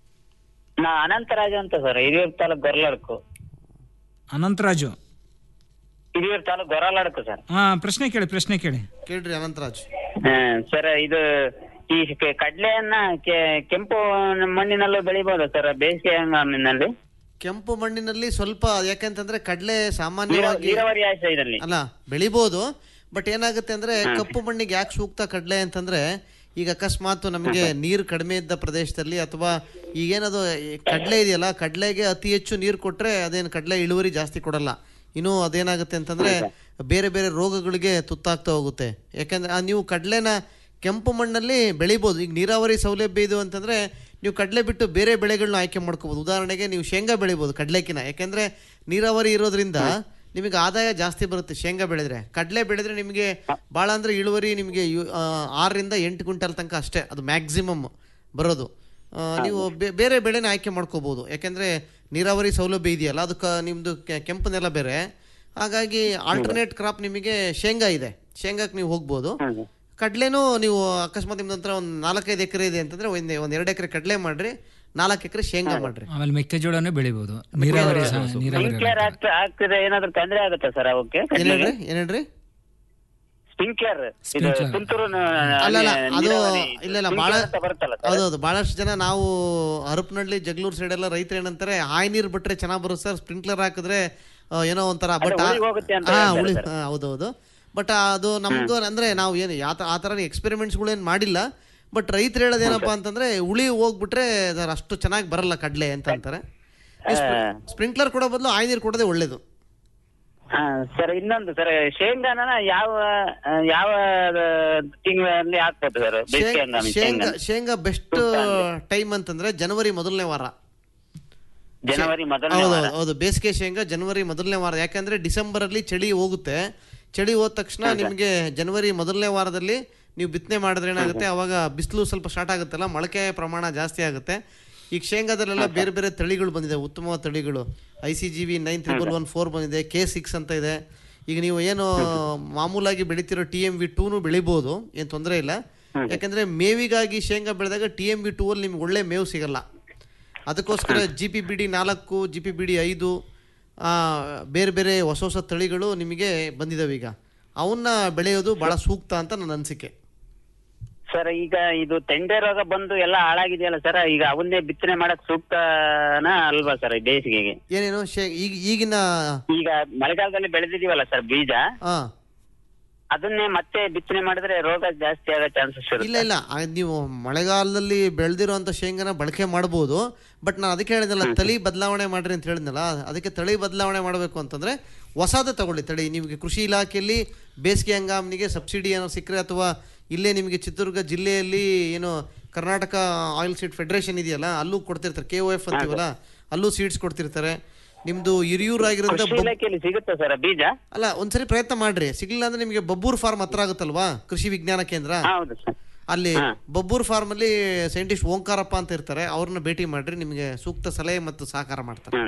ನಾ ಅನಂತರಾಜು ಅಂತ ಸರ್ ಹಿರಿಯೂರು ತಾಲೂಕ್ ಗೊರಲಾಡ್ಕು ಅನಂತರಾಜು ಹಿರಿಯೂರು ತಾಲೂಕ್ ಗೊರಲಾಡ್ಕು ಸರ್ ಹಾ ಪ್ರಶ್ನೆ ಕೇಳಿ ಪ್ರಶ್ನೆ ಕೇಳಿ ಕೇಳ್ರಿ ಅನಂತರಾಜ್ ಸರ್ ಇದು ಈ ಕ- ಕಡ್ಲೆಯನ್ನ ಕೆ- ಕೆಂಪು ಮಣ್ಣಿನಲ್ಲೂ ಬೆಳಿಬೋದಾ ಸರ್ ಬೇಸಿಗೆ ಹಂಗಾಮಿನಲ್ಲಿ ಕೆಂಪು ಮಣ್ಣಿನಲ್ಲಿ ಸ್ವಲ್ಪ ಯಾಕಂತಂದ್ರೆ ಕಡಲೆ ನೀರ- ಸಾಮಾನ್ಯವಾಗಿ ನೀರಾವರಿ ಆಶ್ರಯದಲ್ಲಿ ಅಲ್ಲ ಬೆಳಿಬೋದು ಬಟ್ ಏನಾಗುತ್ತೆ ಅಂದ್ರೆ ಕಪ್ಪು ಮಣ್ಣಿಗೆ ಯಾಕೆ ಸೂಕ್ತ ಕಡಲೆ ಅಂತಂದ್ರೆ ಈಗ ಅಕಸ್ಮಾತ್ ನಮಗೆ ನೀರು ಕಡಿಮೆ ಇದ್ದ ಪ್ರದೇಶದಲ್ಲಿ ಅಥವಾ ಈಗೇನದು ಈ ಕಡಲೆ ಇದೆಯಲ್ಲ ಕಡಲೆಗೆ ಅತಿ ಹೆಚ್ಚು ನೀರು ಕೊಟ್ರೆ ಅದೇನು ಕಡಲೆ ಇಳುವರಿ ಜಾಸ್ತಿ ಕೊಡಲ್ಲ ಇನ್ನು ಅದೇನಾಗುತ್ತೆ ಅಂತಂದ್ರೆ ಬೇರೆ ಬೇರೆ ರೋಗಗಳಿಗೆ ತುತ್ತಾಗ್ತಾ ಹೋಗುತ್ತೆ ಯಾಕಂದ್ರೆ ಆ ನೀವು ಕಡಲೆನ ಕೆಂಪು ಮಣ್ಣಲ್ಲಿ ಬೆಳಿಬೋದು ಈಗ ನೀರಾವರಿ ಸೌಲಭ್ಯ ಇದು ಅಂತಂದ್ರೆ ನೀವು ಕಡಲೆ ಬಿಟ್ಟು ಬೇರೆ ಬೆಳೆಗಳನ್ನ ಆಯ್ಕೆ ಮಾಡ್ಕೋಬಹುದು ಉದಾಹರಣೆಗೆ ನೀವು ಶೇಂಗಾ ಬೆಳಿಬೋದು ಕಡಲೆಕಿನ ಯಾಕೆಂದ್ರೆ ನೀರಾವರಿ ಇರೋದ್ರಿಂದ ನಿಮಗೆ ಆದಾಯ ಜಾಸ್ತಿ ಬರುತ್ತೆ ಶೇಂಗಾ ಬೆಳೆದ್ರೆ ಕಡಲೆ ಬೆಳೆದ್ರೆ ನಿಮಗೆ ಭಾಳ ಅಂದ್ರೆ ಇಳುವರಿ ನಿಮಗೆ ಯು- ಆ, ಆರರಿಂದ ಎಂಟು ಕ್ವಿಂಟಲ್ ತನಕ ಅಷ್ಟೇ ಅದು ಮ್ಯಾಕ್ಸಿಮಮ್ ಬರೋದು ಆ, ನೀವು ಬೇ- ಬೇರೆ ಬೆಳೆನ ಆಯ್ಕೆ ಮಾಡ್ಕೋಬಹುದು ಯಾಕೆಂದ್ರೆ ನೀರಾವರಿ ಸೌಲಭ್ಯ ಇದೆಯಲ್ಲ ಅದಕ್ಕೆ ನಿಮ್ಮದು ಕೆಂಪು ನೆಲ ಬೇರೆ ಹಾಗಾಗಿ ಆಲ್ಟರ್ನೇಟ್ ಕ್ರಾಪ್ ನಿಮಗೆ ಶೇಂಗಾ ಇದೆ ಶೇಂಗಾಕ್ಕೆ ನೀವು ಹೋಗ್ಬೋದು ಕಡಲೆನೂ ನೀವು ಅಕಸ್ಮಾತ್ ನಿಮ್ದು ಹತ್ರ ಒಂದು ನಾಲ್ಕೈದು ಎಕರೆ ಇದೆ ಅಂತಂದ್ರೆ ಒಂದು ಒಂದು ಎರಡು ಎಕರೆ ಕಡಲೆ ಮಾಡ್ರಿ ನಾಲ್ಕು ಎಕರೆ ಶೇಂಗಾ ಮಾಡ್ರಿ ಆಮೇಲೆ ಮೆಕ್ಕೆಜೋಳನೂ ಬೆಳಿಬೋದು ನೀರಾವರಿ ಸಹ- ನೀರಾವರಿ ಸ್ಪ್ರಿಂಕ್ಲರ್ ಆಗ್ತದೆ ಏನಾದ್ರು ತೊಂದರೆ ಆಗುತ್ತಾ ಸರ್ ಅವಕ್ಕೆ ಏನ್ ಹೇಳ್ರಿ ಏನ್ ಹೇಳ್ರಿ ಸ್ಪ್ರಿಂಕ್ಲರ್ ಇದು Sprinkler. ತುಂತುರು ನ- ಅಲ್ಲ ಅಲ್ಲ ಅದು ನೀರಾವರಿ ಇಲ್ಲ ಇಲ್ಲ sprinkler ಭಾಳ ಅಂತ ಬರುತ್ತಲ್ಲ ಸರ್ ಹೌದೌದು ಭಾಳಷ್ಟು ಜನ ನಾವು ಹರಪನಹಳ್ಳಿ ಜಗಳೂರು ಸೈಡ್ ಎಲ್ಲ ರೈತರು ಏನಂತಾರೆ ಹಾಯ್ ನೀರು ಬಿಟ್ರೆ ಚೆನ್ನಾಗಿ ಬರುತ್ತೆ ಸರ್ ಸ್ಪ್ರಿಂಕ್ಲರ್ ಹಾಕಿದ್ರೆ ಆ, ಏನೋ ಒಂಥರ ಬಟ್ ಅಲ್ಲ, ಉಳಿ ಹೋಗುತ್ತೆ ಅಂತ ಹಾ ಹೇಳ್ತಾರೆ ಉಳಿ ಸರ್. ಹಾ, ಹೌದೌದು ಬಟ್ ಅದು ನಮ್ದು ಅಂದ್ರೆ ನಾವು ಏನು ಯಾವ ಆ ಥರ ಎಕ್ಸ್ಪೆರಿಮೆಂಟ್ಸ್ಗಳು ಏನು ಮಾಡಿಲ್ಲ ಬಟ್ ರೈತರು ಹೇಳೋದೇನಪ್ಪ ಅಂತಂದ್ರೆ ಉಳಿ ಹೋಗ್ಬಿಟ್ರೆ ಅದು ಅಷ್ಟು ಚೆನ್ನಾಗಿ ಬರಲ್ಲ ಕಡಲೆ ಅಂತ ಅಂತಾರೆ ಸ್ಪ್ರಿಂಕ್ಲರ್ ಕೊಡೋ ಬದಲು ಆಯ್ ನೀರು ಕೊಡೋದೇ ಒಳ್ಳೇದು ಹಾ ಸರ್ ಇನ್ನೊಂದು ಸರ್ ಶೇಂಗಾನ ಯಾವ ಆ, ಯಾವ ತಿಂಗಳಲ್ಲಿ ಹಾಕ್ಬೋದು ಸರ್ ಬೇಸಿಗೆ ಶೇಂಗಾ ಹಂಗಾಮಿ ಶೇಂಗಾ ಶೇಂಗಾ ಶೇಂಗಾ ಬೆಸ್ಟ್ ಟೈಮ್ ಅಂತಂದ್ರೆ ಜನವರಿ ಮೊದಲನೇ ವಾರ ಜನವರಿ ಮೊದಲನೇ ಹೌದು ವಾರ ಹೌದು ಬೇಸಿಗೆ ಶೇಂಗಾ ಜನವರಿ ಮೊದಲನೇ ವಾರ ಯಾಕಂದ್ರೆ ಡಿಸೆಂಬರ್ ಅಲ್ಲಿ ಚಳಿ ಹೋಗುತ್ತೆ ಚಳಿ ಹೋದ ತಕ್ಷಣ ನಿಮಗೆ ಜನವರಿ ಮೊದಲನೇ ವಾರದಲ್ಲಿ ನೀವು ಬಿತ್ತನೆ ಮಾಡಿದ್ರೆ ಏನಾಗುತ್ತೆ ಅವಾಗ ಬಿಸಿಲು ಸ್ವಲ್ಪ ಸ್ಟಾರ್ಟ್ ಆಗುತ್ತಲ್ಲ ಮೊಳಕೆ ಪ್ರಮಾಣ ಜಾಸ್ತಿ ಆಗುತ್ತೆ ಈಗ ಶೇಂಗಾದಲ್ಲೆಲ್ಲ ಬೇರೆ ಬೇರೆ ತಳಿಗಳು ಬಂದಿದೆ ಉತ್ತಮವಾದ ತಳಿಗಳು I C G V nine triple one four ಬಂದಿದೆ ಕೆ ಸಿಕ್ಸ್ ಅಂತ ಇದೆ ಈಗ ನೀವು ಏನು ಮಾಮೂಲಾಗಿ ಬೆಳಿತಿರೋ ಟಿ ಎಮ್ ವಿ ಟೂನು ಬೆಳಿಬೋದು ಏನು ತೊಂದರೆ ಇಲ್ಲ ಯಾಕಂದ್ರೆ ಮೇವಿಗಾಗಿ ಶೇಂಗಾ ಬೆಳೆದಾಗ ಟಿ ಎಮ್ ವಿ ಟೂ ಅಲ್ಲಿ ನಿಮ್ಗೆ ಒಳ್ಳೆ ಮೇವು ಸಿಗಲ್ಲ ಅದಕ್ಕೋಸ್ಕರ ಜಿ ಪಿ ಬಿ ಡಿ ನಾಲ್ಕು ಜಿ ಪಿ ಬಿ ಡಿ ಐದು ಆ, ಬೇರೆ ಬೇರೆ ಹೊಸ ಹೊಸ ತಳಿಗಳು ನಿಮಗೆ ಬಂದಿದ್ದಾವೆ ಈಗ ಅವನ್ನ ಬೆಳೆಯೋದು ಬಹಳ ಸೂಕ್ತ ಅಂತ ನನ್ನ ಅನಿಸಿಕೆ ಸರ್ ಈಗ ಇದು ತೆಂಡೆ ರೋಗ ಬಂದು ಎಲ್ಲ ಹಾಳಾಗಿದೆಯಲ್ಲ ಸರ್ ಈಗ ಅವನ್ನೇ ಬಿತ್ತನೆ ಮಾಡಕ್ ಸೂಕ್ತನಾ ಅಲ್ವಾ ಸರ್ ಈ ಬೇಸಿಗೆಗೆ ಏನೇನು ಶೇ ಈಗ ಈಗಿನ ಈಗ ಮಳೆಗಾಲದಲ್ಲಿ ಬೆಳೆದಿದೀವಲ್ಲ ಸರ್ ಬೀಜ ಹಾ ಅದನ್ನೇ ಮತ್ತೆ ಬಿತ್ತನೆ ಮಾಡಿದ್ರೆ ರೋಗ ಜಾಸ್ತಿ ಆಗೋ ಚಾನ್ಸಸ್ ಇಲ್ಲ ಇರುತ್ತೆ ಇಲ್ಲ ಆ, ನೀವು ಮಳೆಗಾಲದಲ್ಲಿ ಬೆಳೆದಿರುವಂತ ಶೇಂಗಾನ ಬಳಕೆ ಮಾಡ್ಬೋದು ಬಟ್ ನಾನು ಅದಕ್ಕೆ ಹೇಳಿದ್ನಲ್ಲ ತಳಿ ಬದಲಾವಣೆ ಮಾಡ್ರಿ ಅಂತ ಹೇಳಿದ್ನಲ್ಲ ಅದಕ್ಕೆ ತಳಿ ಬದಲಾವಣೆ ಮಾಡಬೇಕು ಅಂತಂದ್ರೆ ಹೊಸದ ತಗೊಳ್ಳಿ ತಳಿ ನಿಮಗೆ ಕೃಷಿ ಇಲಾಖೆಯಲ್ಲಿ ಬೇಸಿಗೆ ಹಂಗಾಮಿನಿಗೆ ಸಬ್ಸಿಡಿ ಏನೋ ಸಿಕ್ಕರೆ ಅಥವಾ ಇಲ್ಲೇ ನಿಮಗೆ ಚಿತ್ರದುರ್ಗ ಜಿಲ್ಲೆಯಲ್ಲಿ ಏನು ಕರ್ನಾಟಕ ಆಯಿಲ್ ಸೀಡ್ ಫೆಡರೇಷನ್ ಇದೆಯಲ್ಲ ಅಲ್ಲೂ ಕೊಡ್ತಿರ್ತಾರೆ ಕೆ ಒ ಎಫ್ ಅಂತೀವಲ್ಲ ಅಲ್ಲೂ ಸೀಡ್ಸ್ ಕೊಡ್ತಿರ್ತಾರೆ ನಿಮ್ದು ಹಿರಿಯೂರ್ ಆಗಿರೋದ್ರಿಂದ ಕೃಷಿ ಬೊಬ್- ಇಲಾಖೆಯಲ್ಲಿ ಸಿಗುತ್ತೆ ಸರ್ ಬೀಜ ಅಲ್ಲ ಒಂದ್ಸರಿ ಪ್ರಯತ್ನ ಮಾಡ್ರಿ ಸಿಗ್ಲಿಲ್ಲ ಅಂದ್ರೆ ನಿಮಗೆ ಬಬ್ಬೂರ್ ಫಾರ್ಮ್ ಹತ್ರ ಆಗುತ್ತಲ್ವಾ ಕೃಷಿ ವಿಜ್ಞಾನ ಕೇಂದ್ರ ಹೌದು ಸರ್ ಅಲ್ಲಿ ಬಬ್ಬೂರ್ ಫಾರ್ಮ್ ಅಲ್ಲಿ ಸೈಂಟಿಸ್ಟ್ ಓಂಕಾರಪ್ಪ ಅಂತ ಇರ್ತಾರೆ ಅವ್ರನ್ನ ಭೇಟಿ ಮಾಡ್ರಿ ನಿಮಗೆ ಸೂಕ್ತ ಸಲಹೆ ಮತ್ತು ಸಹಕಾರ ಮಾಡ್ತಾರೆ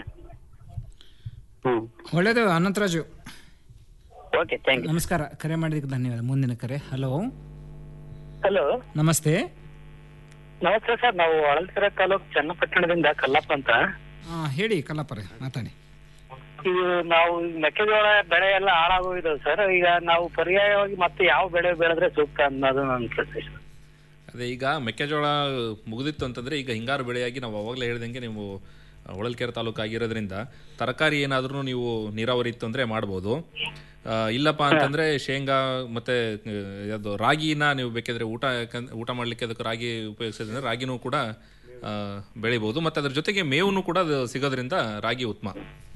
ಒಳ್ಳೇದು ಅನಂತರಾಜು ಓಕೆ ಥ್ಯಾಂಕ್ ಯು ನಮಸ್ಕಾರ ಕರೆ ಮಾಡಿದ್ದಕ್ಕೆ ಧನ್ಯವಾದ ಮುಂದಿನ ಕರೆ ಹಲೋ ಹಲೋ ನಮಸ್ತೆ ನಮಸ್ತೆ ಸರ್ ನಾವು ಹೊಳಲ್ಕೆರೆ ತಾಲೂಕು ಚನ್ನಪಟ್ಟಣದಿಂದ ಕಲ್ಲಪ್ಪ ಅಂತ ಆ, ಹೇಳಿ ಕಲ್ಲಪ್ಪರೆ ಮಾತಾಡಿ ಇದು ನಾವು ಈ ಮೆಕ್ಕೆಜೋಳ ಬೆಳೆ ಎಲ್ಲ ಹಾಳಾಗೋಗಿದಾವೆ ಸರ್ ಈಗ ನಾವು ಪರ್ಯಾಯವಾಗಿ ಮತ್ತೆ ಯಾವ ಬೆಳೆ ಬೆಳೆದ್ರೆ ಸೂಕ್ತ ಅನ್ನೋದು ನನ್ನ ಪ್ರಶ್ನೆ ಸರ್. ಅದೇ ಈಗ ಮೆಕ್ಕೆಜೋಳ ಮುಗಿದಿತ್ತು ಅಂತಂದ್ರೆ ಈಗ ಹಿಂಗಾರು ಬೆಳೆಯಾಗಿ ನಾವು ಅವಾಗಲೇ ಹೇಳ್ದಂಗೆ ನೀವು ಹೊಳಲ್ಕೆರೆ ತಾಲೂಕು ಆಗಿರೋದ್ರಿಂದ ತರಕಾರಿ ಏನಾದ್ರೂ ನೀವು ನೀರಾವರಿ ಇತ್ತು ಅಂದ್ರೆ ಮಾಡ್ಬೋದು ಆ, ಇಲ್ಲಪ್ಪ ಅಂತಂದ್ರೆ ಶೇಂಗಾ ಮತ್ತೆ ಆ, ಯಾವ್ದು ರಾಗಿನ ನೀವು ಬೇಕಿದ್ರೆ ಊಟ ಯಾಕಂದ್- ಊಟ ಮಾಡ್ಲಿಕ್ಕೆ ಅದಕ್ಕೆ ರಾಗಿ ಉಪಯೋಗಿಸೋದ್ರಿಂದ ರಾಗಿನೂ ಕೂಡ ಆ, ಬೆಳಿಬೋದು ಮತ್ತೆ ಅದ್ರ ಜೊತೆಗೆ ಮೇವು ಕೂಡ ಅದು ಸಿಗೋದ್ರಿಂದ ರಾಗಿ ಉತ್ತಮ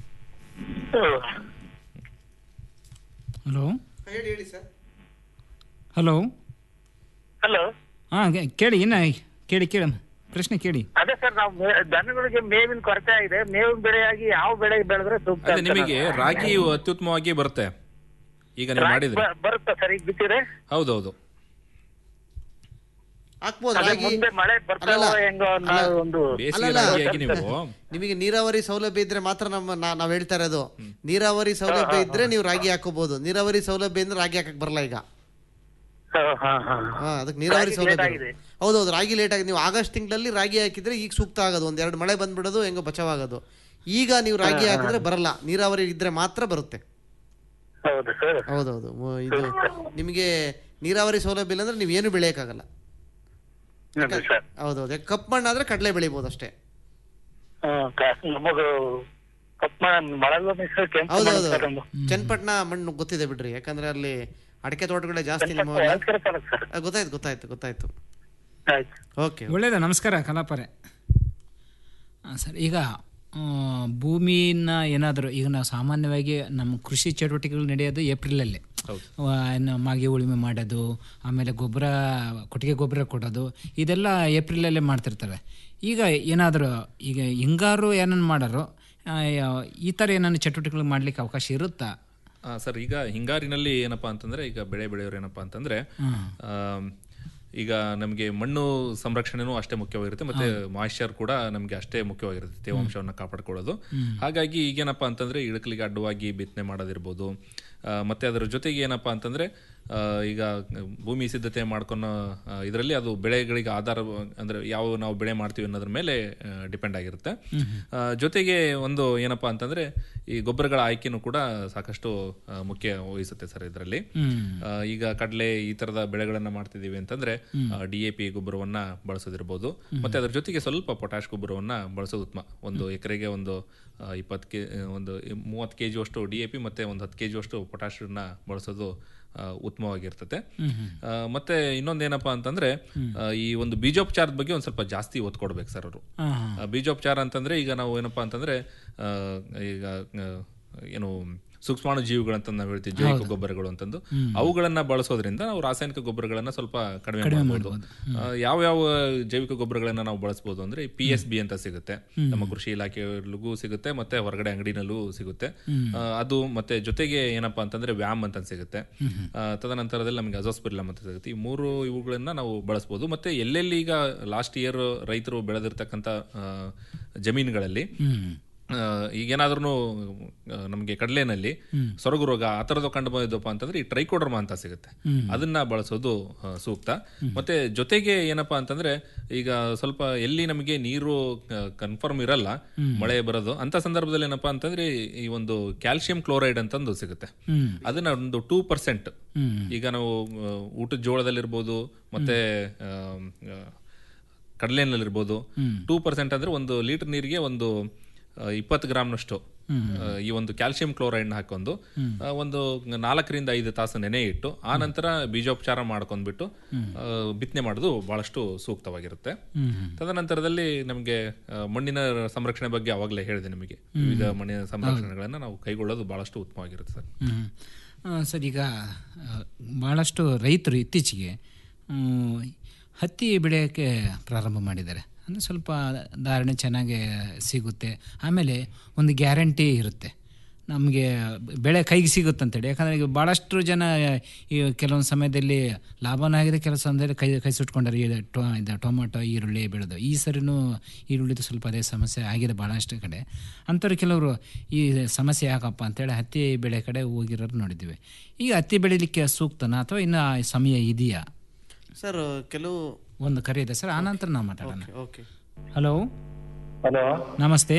ಹಲೋ ಹೇಳಿ ಹೇಳಿ ಸರ್ ಹಲೋ ಹಲೋ ಹಾಂ ಕೇಳಿ ಇನ್ನ ಕೇಳಿ ಕೇಳಿ ಪ್ರಶ್ನೆ ಕೇಳಿ ಅದೇ ಸರ್ ನಾವು ಮೇ- ದನಗಳಿಗೆ ಮೇವಿನ ಕೊರತೆ ಆಗಿದೆ ಮೇವಿನ ಬೆಳೆಯಾಗಿ ಯಾವ ಬೆಳೆ ಬೆಳೆದ್ರೆ ಸೂಕ್ತ ಅದೇ ಅಂತ ನಿಮಗೆ ನಾನು- ರಾಗಿ ಅತ್ಯುತ್ತಮವಾಗಿ ಬರುತ್ತೆ ಈಗ ನೀವು ರಾಗಿ ಮಾಡಿದ್ರೆ ಬ- ಬರುತ್ತಾ ಸರ್ ಈಗ ಬಿತ್ತಿದ್ರೆ ಹೌದೌದು ಹಾಕ್ಬೋದು ಅದೇ ರಾಗಿ ಮುಂದೆ ಮಳೆ ಬರ್ತಾವೋ ಅಲ್ಲಲ್ಲ. ಹೆಂಗೋ ಅನ್ನೋ ಅಲ್ಲ. ಒಂದು ಅಲ್ಲಲ್ಲ. ರಾಗಿಯಾಗಿ ನೀವು ನಿಮಗೆ ನೀರಾವರಿ ಸೌಲಭ್ಯ ಇದ್ರೆ ಮಾತ್ರ ನಮ್ಮ ನಾ- ನಾವ್ ಹೇಳ್ತಾ ಇರೋದು ನೀರಾವರಿ ಸೌಲಭ್ಯ ಇದ್ರೆ ನೀವು ರಾಗಿ ಹಾಕೋಬಹುದು ನೀರಾವರಿ ಸೌಲಭ್ಯ ಇದ್ರೆ ರಾಗಿ ಹಾಕಕ್ ಬರಲ್ಲ ಈಗ ಹಾ ಅದಕ್ಕೆ ನೀರಾವರಿ ರಾಗಿ ಸೌಲಭ್ಯ late ಆಗಿದೆ. ಹೌದೌದು ರಾಗಿ ಲೇಟ್ ಆಗಿದೆ ನೀವು ಆಗಸ್ಟ್ ತಿಂಗಳಲ್ಲಿ ರಾಗಿ ಹಾಕಿದ್ರೆ ಈಗ ಸೂಕ್ತ ಆಗೋದು ಒಂದ್ ಎರಡು ಮಳೆ ಬಂದ್ಬಿಡೋದು ಹೆಂಗೋ ಬಚಾವಾಗೋದು ಈಗ ನೀವು ರಾಗಿ ಹಾ, ಹಾ, ಹಾಕಿದ್ರೆ ಬರಲ್ಲ ನೀರಾವರಿ ಇದ್ರೆ ಮಾತ್ರ ಬರುತ್ತೆ ಹೌದು ಸರ್ ಹೌದೌದು ಮು- ಇದು ನಿಮಗೆ ನೀರಾವರಿ ಸೌಲಭ್ಯ ಇಲ್ಲ ಅಂದ್ರೆ ನೀವು ಏನು ಬೆಳೆಯಕ್ಕಾಗಲ್ಲ ಹೌದು ಸರ್ ಹೌದೌದು ಯಾಕೆ ಕಪ್ಪು ಮಣ್ಣಾದ್ರೆ ಕಡಲೆ ಬೆಳಿಬೋದು ಅಷ್ಟೇ ಹ್ಮ್, ಕ- ನಮಗೂ ಕಪ್ಪ ಮಳೆಲ್ಲ ಮಿಶ್ರ ಕೆಂಪು ಮಣ್ಣು ಹೌದೌದು ಸರ್ ಒಂದು. ಚನ್ನಪಟ್ಟಣ ಮಣ್ಣು ಗೊತ್ತಿದೆ ಬಿಡ್ರಿ ಯಾಕಂದ್ರೆ ಅಲ್ಲಿ ಅಡಿಕೆ ತೋಟಗಳೇ ಜಾಸ್ತಿ ಚನ್ನಪಟ್ಟಣ ನಿಮ್ಮ ಹೊಳಲ್ಕೆರೆ ತಾಲೂಕು ಸರ್ ಆ, ಗೊತ್ತಾಯ್ತು ಗೊತ್ತಾಯ್ತು ಗೊತ್ತಾಯ್ತು ಆಯ್ತು ಓಕೆ ಒಳ್ಳೇದು ನಮಸ್ಕಾರ ಕಲಾಪರೆ ಸರ್ ಈಗ ಆ, ಭೂಮಿನ ಏನಾದರೂ ಈಗ ನಾವು ಸಾಮಾನ್ಯವಾಗಿ ನಮ್ಮ ಕೃಷಿ ಚಟುವಟಿಕೆಗಳು ನಡೆಯೋದು ಏಪ್ರಿಲಲ್ಲೇ ಆ, ಇನ್ನು ಮಾಗಿ ಉಳುಮೆ ಮಾಡೋದು ಆಮೇಲೆ ಗೊಬ್ಬರ ಕೊಟ್ಟಿಗೆ ಗೊಬ್ಬರ ಕೊಡೋದು ಇದೆಲ್ಲ ಏಪ್ರಿಲಲ್ಲೇ ಮಾಡ್ತಿರ್ತಾರೆ ಈಗ ಏನಾದರೂ ಈಗ ಹಿಂಗಾರು ಏನನ್ನು ಮಾಡೋರು ಆ, ಯಾ- ಈ ಥರ ಏನಾದ್ರು ಚಟುವಟಿಕೆಗಳು ಮಾಡಲಿಕ್ಕೆ ಅವಕಾಶ ಇರುತ್ತಾ ಆ, ಸರ್ ಈಗ ಹಿಂಗಾರಿನಲ್ಲಿ ಏನಪ್ಪಾ ಅಂತಂದ್ರೆ ಈಗ ಬೆಳೆ ಬೆಳೆಯೋರು ಏನಪ್ಪಾ ಅಂತಂದ್ರೆ ಹ್ಮ್. ಆಮ್, ಈಗ ನಮಗೆ ಮಣ್ಣು ಸಂರಕ್ಷಣೆನೂ ಅಷ್ಟೇ ಮುಖ್ಯವಾಗಿರುತ್ತೆ ಮತ್ತೆ ಮಾಯಿಶ್ಚರ್ ಕೂಡ ನಮಗೆ ಅಷ್ಟೇ ಮುಖ್ಯವಾಗಿರುತ್ತೆ ತೇವಾಂಶವನ್ನ ಕಾಪಾಡ್ಕೊಳ್ಳೋದು ಹ್ಮ್. ಹಾಗಾಗಿ ಈಗೇನಪ್ಪಾ ಅಂತಂದ್ರೆ ಇಳಕಲಿಗೆ ಅಡ್ಡವಾಗಿ ಬಿತ್ತನೆ ಮಾಡೋದಿರ್ಬೋದು ಆ, ಮತ್ತೆ ಅದರ ಜೊತೆಗೆ ಏನಪ್ಪಾ ಅಂತಂದ್ರೆ ಆ, ಈಗ ಭೂಮಿ ಸಿದ್ಧತೆ ಮಾಡ್ಕೊಳೋ ಇದರಲ್ಲಿ ಅದು ಬೆಳೆಗಳಿಗೆ ಆಧಾರ ಅಂದ್ರೆ ಯಾವ ನಾವು ಬೆಳೆ ಮಾಡ್ತೀವಿ ಅನ್ನೋದ್ರ ಮೇಲೆ ಡಿಪೆಂಡ್ ಆಗಿರುತ್ತೆ ಹ್ಮ್. ಆ, ಜೊತೆಗೆ ಒಂದು ಏನಪ್ಪಾ ಅಂತಂದ್ರೆ ಈ ಗೊಬ್ಬರಗಳ ಆಯ್ಕೆನೂ ಕೂಡ ಸಾಕಷ್ಟು ಆ, ಮುಖ್ಯ ವಹಿಸುತ್ತೆ ಸರ್ ಇದರಲ್ಲಿ ಹ್ಮ್. ಈಗ ಕಡಲೆ ಈ ತರದ ಬೆಳೆಗಳನ್ನ ಮಾಡ್ತಿದೀವಿ ಅಂತಂದ್ರೆ ಹ್ಮ್. ಡಿ ಎ ಪಿ ಗೊಬ್ಬರವನ್ನ ಬಳಸೋದಿರ್ಬೋದು ಮತ್ತೆ ಅದ್ರ ಜೊತೆಗೆ ಸ್ವಲ್ಪ ಪೊಟ್ಯಾಶ್ ಗೊಬ್ಬರವನ್ನ ಬಳಸೋದು ಉತ್ತಮ ಒಂದು ಎಕರೆಗೆ ಒಂದು ಇಪ್ಪತ್ತು ಕೆ ಒಂದು ಮೂವತ್ತು ಕೆ ಅಷ್ಟು ಡಿ ಎ ಪಿ ಮತ್ತೆ ಒಂದು ಹತ್ತು ಕೆ ಅಷ್ಟು ಪೊಟ್ಯಾಶನ್ನ ಬಳಸೋದು ಆ, ಉತ್ತಮವಾಗಿರ್ತದೆ ಹ್ಮ್, ಹ್ಮ್. ಆ, ಮತ್ತೆ ಇನ್ನೊಂದೇನಪ್ಪಾ ಅಂತಂದ್ರೆ ಆ, ಈ ಒಂದು ಬೀಜೋಪಚಾರದ ಬಗ್ಗೆ ಒಂದ್ ಸ್ವಲ್ಪ ಜಾಸ್ತಿ ಒತ್ತು ಕೊಡ್ಬೇಕು ಸರ್ ಅವರು ಹಾ, ಹಾ. ಆ, ಬೀಜೋಪಚಾರ ಅಂತಂದ್ರೆ ಈಗ ನಾವು ಏನಪ್ಪಾ ಅಂತಂದ್ರೆ ಆ, ಈಗ ಆ, ಏನು ಸೂಕ್ಷ್ಮಾಣು ಜೀವಿಗಳಂತ ನಾವು ಹೇಳ್ತೀವಿ ಜೈವಿಕ ಹೌದು. ಗೊಬ್ಬರಗಳು ಅಂತಂದು ಹ್ಮ್. ಅವುಗಳನ್ನ ಬಳಸೋದ್ರಿಂದ ನಾವು ರಾಸಾಯನಿಕ ಗೊಬ್ಬರಗಳನ್ನ ಸ್ವಲ್ಪ ಕಡಿಮೆ ಕಡಿಮೆ ಮಾಡಬಹುದು ಯಾವ ಯಾವ ಜೈವಿಕ ಗೊಬ್ಬರಗಳನ್ನ ನಾವು ಬಳಸಬಹುದು ಅಂದ್ರೆ ಪಿ ಎಸ್ ಬಿ ಅಂತ ಸಿಗುತ್ತೆ ಹ್ಮ್. ನಮ್ಮ ಕೃಷಿ ಇಲಾಖೆಯಲ್ಲೂ ಸಿಗುತ್ತೆ ಮತ್ತೆ ಹೊರಗಡೆ ಅಂಗಡಿನಲ್ಲೂ ಸಿಗುತ್ತೆ ಹ್ಮ್. ಆ, ಅದು ಮತ್ತೆ ಜೊತೆಗೆ ಏನಪ್ಪಾ ಅಂತಂದ್ರೆ ವ್ಯಾಮ್ ಅಂತ ಸಿಗುತ್ತೆ ಹ್ಮ್, ಹ್ಮ್. ಆ, ತದನಂತರದಲ್ಲಿ ನಮಗೆ ಅಜೋಸ್ಪಿರಿಲಮ್ ಅಂತ ಸಿಗುತ್ತೆ ಈ ಮೂರು ಇವುಗಳನ್ನ ನಾವು ಬಳಸಬಹುದು ಮತ್ತೆ ಎಲ್ಲೆಲ್ಲಿ ಈಗ ಲಾಸ್ಟ್ ಇಯರ್ ರೈತರು ಬೆಳೆದಿರ್ತಕ್ಕಂಥ ಆ, ಜಮೀನುಗಳಲ್ಲಿ ಹ್ಮ್. ಈಗೇನಾದ್ರೂ ನಮಗೆ ಕಡಲೆನಲ್ಲಿ ಹ್ಮ್. ಸೊರಗು ರೋಗ ಆ ಥರದ್ದು ಕಂಡು ಬಂದಿದ್ದಪ್ಪ ಅಂತಂದ್ರೆ ಈ ಟ್ರೈಕೋಡರ್ಮಾ ಅಂತ ಸಿಗುತ್ತೆ ಹ್ಮ್. ಅದನ್ನ ಬಳಸೋದು ಆ, ಸೂಕ್ತ ಮತ್ತೆ ಜೊತೆಗೆ ಏನಪ್ಪಾ ಅಂತಂದ್ರೆ ಈಗ ಸ್ವಲ್ಪ ಎಲ್ಲಿ ನಮಗೆ ನೀರು ಕನ್ಫರ್ಮ್ ಇರಲ್ಲ ಹ್ಮ್. ಮಳೆ ಬರೋದು ಅಂತ ಸಂದರ್ಭದಲ್ಲಿ ಏನಪ್ಪಾ ಅಂತಂದ್ರೆ ಈ ಒಂದು ಕ್ಯಾಲ್ಸಿಯಂ ಕ್ಲೋರೈಡ್ ಅಂತಂದು ಸಿಗುತ್ತೆ ಹ್ಮ್. ಅದನ್ನ ಒಂದು ಟೂ ಪರ್ಸೆಂಟ್ ಹ್ಮ್. ಈಗ ನಾವು ಆ, ಊಟದ ಜೋಳದಲ್ಲಿರ್ಬೋದು ಮತ್ತೆ ಆ, ಆ, ಕಡಲೆನಲ್ಲಿರ್ಬೋದು ಹ್ಮ್. ಟೂ ಪರ್ಸೆಂಟ್ ಅಂದ್ರೆ ಒಂದು ಲೀಟರ್ ನೀರಿಗೆ ಒಂದು ಇಪ್ಪತ್ತು ಗ್ರಾಮ್ನಷ್ಟು ಹ್ಮ್. ಆ, ಈ ಒಂದು ಕ್ಯಾಲ್ಸಿಯಂ ಕ್ಲೋರೈಡ್ನ ಹಾಕೊಂಡು ಹ್ಮ್. ಆ, ಒಂದು ನಾಲ್ಕರಿಂದ ಐದು ತಾಸು ನೆನೆ ಇಟ್ಟು ಆ ನಂತರ ಬೀಜೋಪಚಾರ ಮಾಡ್ಕೊಂಡ್ಬಿಟ್ಟು ಹ್ಮ್. ಆ, ಬಿತ್ತನೆ ಮಾಡೋದು ಬಹಳಷ್ಟು ಸೂಕ್ತವಾಗಿರುತ್ತೆ ಹ್ಮ್, ಹ್ಮ್. ತದನಂತರದಲ್ಲಿ ನಮಗೆ ಆ, ಮಣ್ಣಿನ ಸಂರಕ್ಷಣೆ ಬಗ್ಗೆ ಅವಾಗಲೇ ಹೇಳಿದೆ ನಿಮಗೆ ಹ್ಮ್. ವಿವಿಧ ಮಣ್ಣಿನ ಸಂರಕ್ಷಣೆಗಳನ್ನು ನಾವು ಕೈಗೊಳ್ಳೋದು ಬಹಳಷ್ಟು ಉತ್ತಮವಾಗಿರುತ್ತೆ ಸರ್ ಹ್ಮ್. ಆ, ಸರ್ ಈಗ ಆ, ಭಾಳಷ್ಟು ರೈತರು ಇತ್ತೀಚೆಗೆ ಮ್, ಹತ್ತಿ ಬೆಳೆಯೋಕ್ಕೆ ಪ್ರಾರಂಭ ಮಾಡಿದ್ದಾರೆ ಅಂದರೆ ಸ್ವಲ್ಪ ಧಾರಣೆ ಚೆನ್ನಾಗಿ ಸಿಗುತ್ತೆ ಆಮೇಲೆ ಒಂದು ಗ್ಯಾರಂಟಿ ಇರುತ್ತೆ ನಮಗೆ ಬೆಳೆ ಕೈಗೆ ಸಿಗುತ್ತಂತೇಳಿ ಯಾಕಂದರೆ ಈಗ ಭಾಳಷ್ಟು ಜನ ಈ ಕೆಲವೊಂದು ಸಮಯದಲ್ಲಿ ಲಾಭನೂ ಆಗಿದೆ ಕೆಲವು ಸಮಯದಲ್ಲಿ ಕೈ ಕೈ ಸುಟ್ಕೊಂಡಾರೆ ಈ ಟೊ ಇದು ಟೊಮೊಟೊ ಈರುಳ್ಳಿ ಬೆಳೆದು ಈ ಸರಿನೂ ಈರುಳ್ಳಿದು ಸ್ವಲ್ಪ ಅದೇ ಸಮಸ್ಯೆ ಆಗಿದೆ ಭಾಳಷ್ಟು ಕಡೆ ಅಂಥವ್ರು ಕೆಲವರು ಈ ಸಮಸ್ಯೆ ಯಾಕಪ್ಪ ಅಂತೇಳಿ ಹತ್ತಿ ಬೆಳೆ ಕಡೆ ಹೋಗಿರೋರು ನೋಡಿದ್ದೀವಿ ಈಗ ಹತ್ತಿ ಬೆಳಿಲಿಕ್ಕೆ ಸೂಕ್ತನಾ ಅಥವಾ ಇನ್ನು ಆ ಸಮಯ ಇದೆಯಾ ಸರ್ ಕೆಲವು ಒಂದು ಕರೆ ಇದೆ ಸರ್ ಆನಂತರ ನಾವು ಮಾತಾಡೋಣ ಓಕೆ ಹಲೋ ಹಲೋ ನಮಸ್ತೆ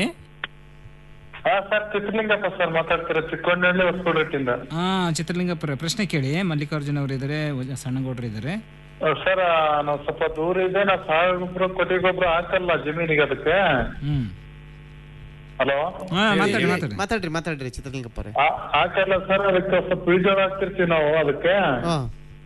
ಹಾ ಸರ್ ಚಿತ್ರಲಿಂಗಪ್ಪ ಸರ್ ಮಾತಾಡ್ತಾರೆ ಚಿಕ್ಕೊಂಡಳ್ಳಿ ಹೊಸಕೋಟೆಯಿಂದ ಹಾಂ ಚಿತ್ರಲಿಂಗಪುರ ಪ್ರಶ್ನೆ ಕೇಳಿ ಮಲ್ಲಿಕಾರ್ಜುನ್ ಅವರು ಇದ್ದಾರೆ ಸಣ್ಣಗೌಡರು ಇದ್ದಾರೆ ಸರ್ ನಾವು ಸ್ವಲ್ಪ ದೂರ ಇದೆ ನಾವು ಸಾವಯವ ಗೊಬ್ಬರ ಕೊಟ್ಟಿಗೆ ಗೊಬ್ಬರ ಹಾಕಲ್ಲ ಜಮೀನಿಗೆ ಅದಕ್ಕೆ ಹ್ಮ್ ಹಲೋ ಮಾತಾಡಿ ಮಾತಾಡಿ ಮಾತಾಡ್ರಿ ಮಾತಾಡ್ರಿ ಚಿತ್ರಲಿಂಗಪ್ಪರೇ ಆ- ಹಾಕಲ್ಲ ಸರ್ ಅದಕ್ಕೆ ಸ್ವಲ್ಪ ಬೀಜ ಹಾಕ್ತಿರ್ತೀವಿ ನಾವು ಅದಕ್ಕೆ ಹಾ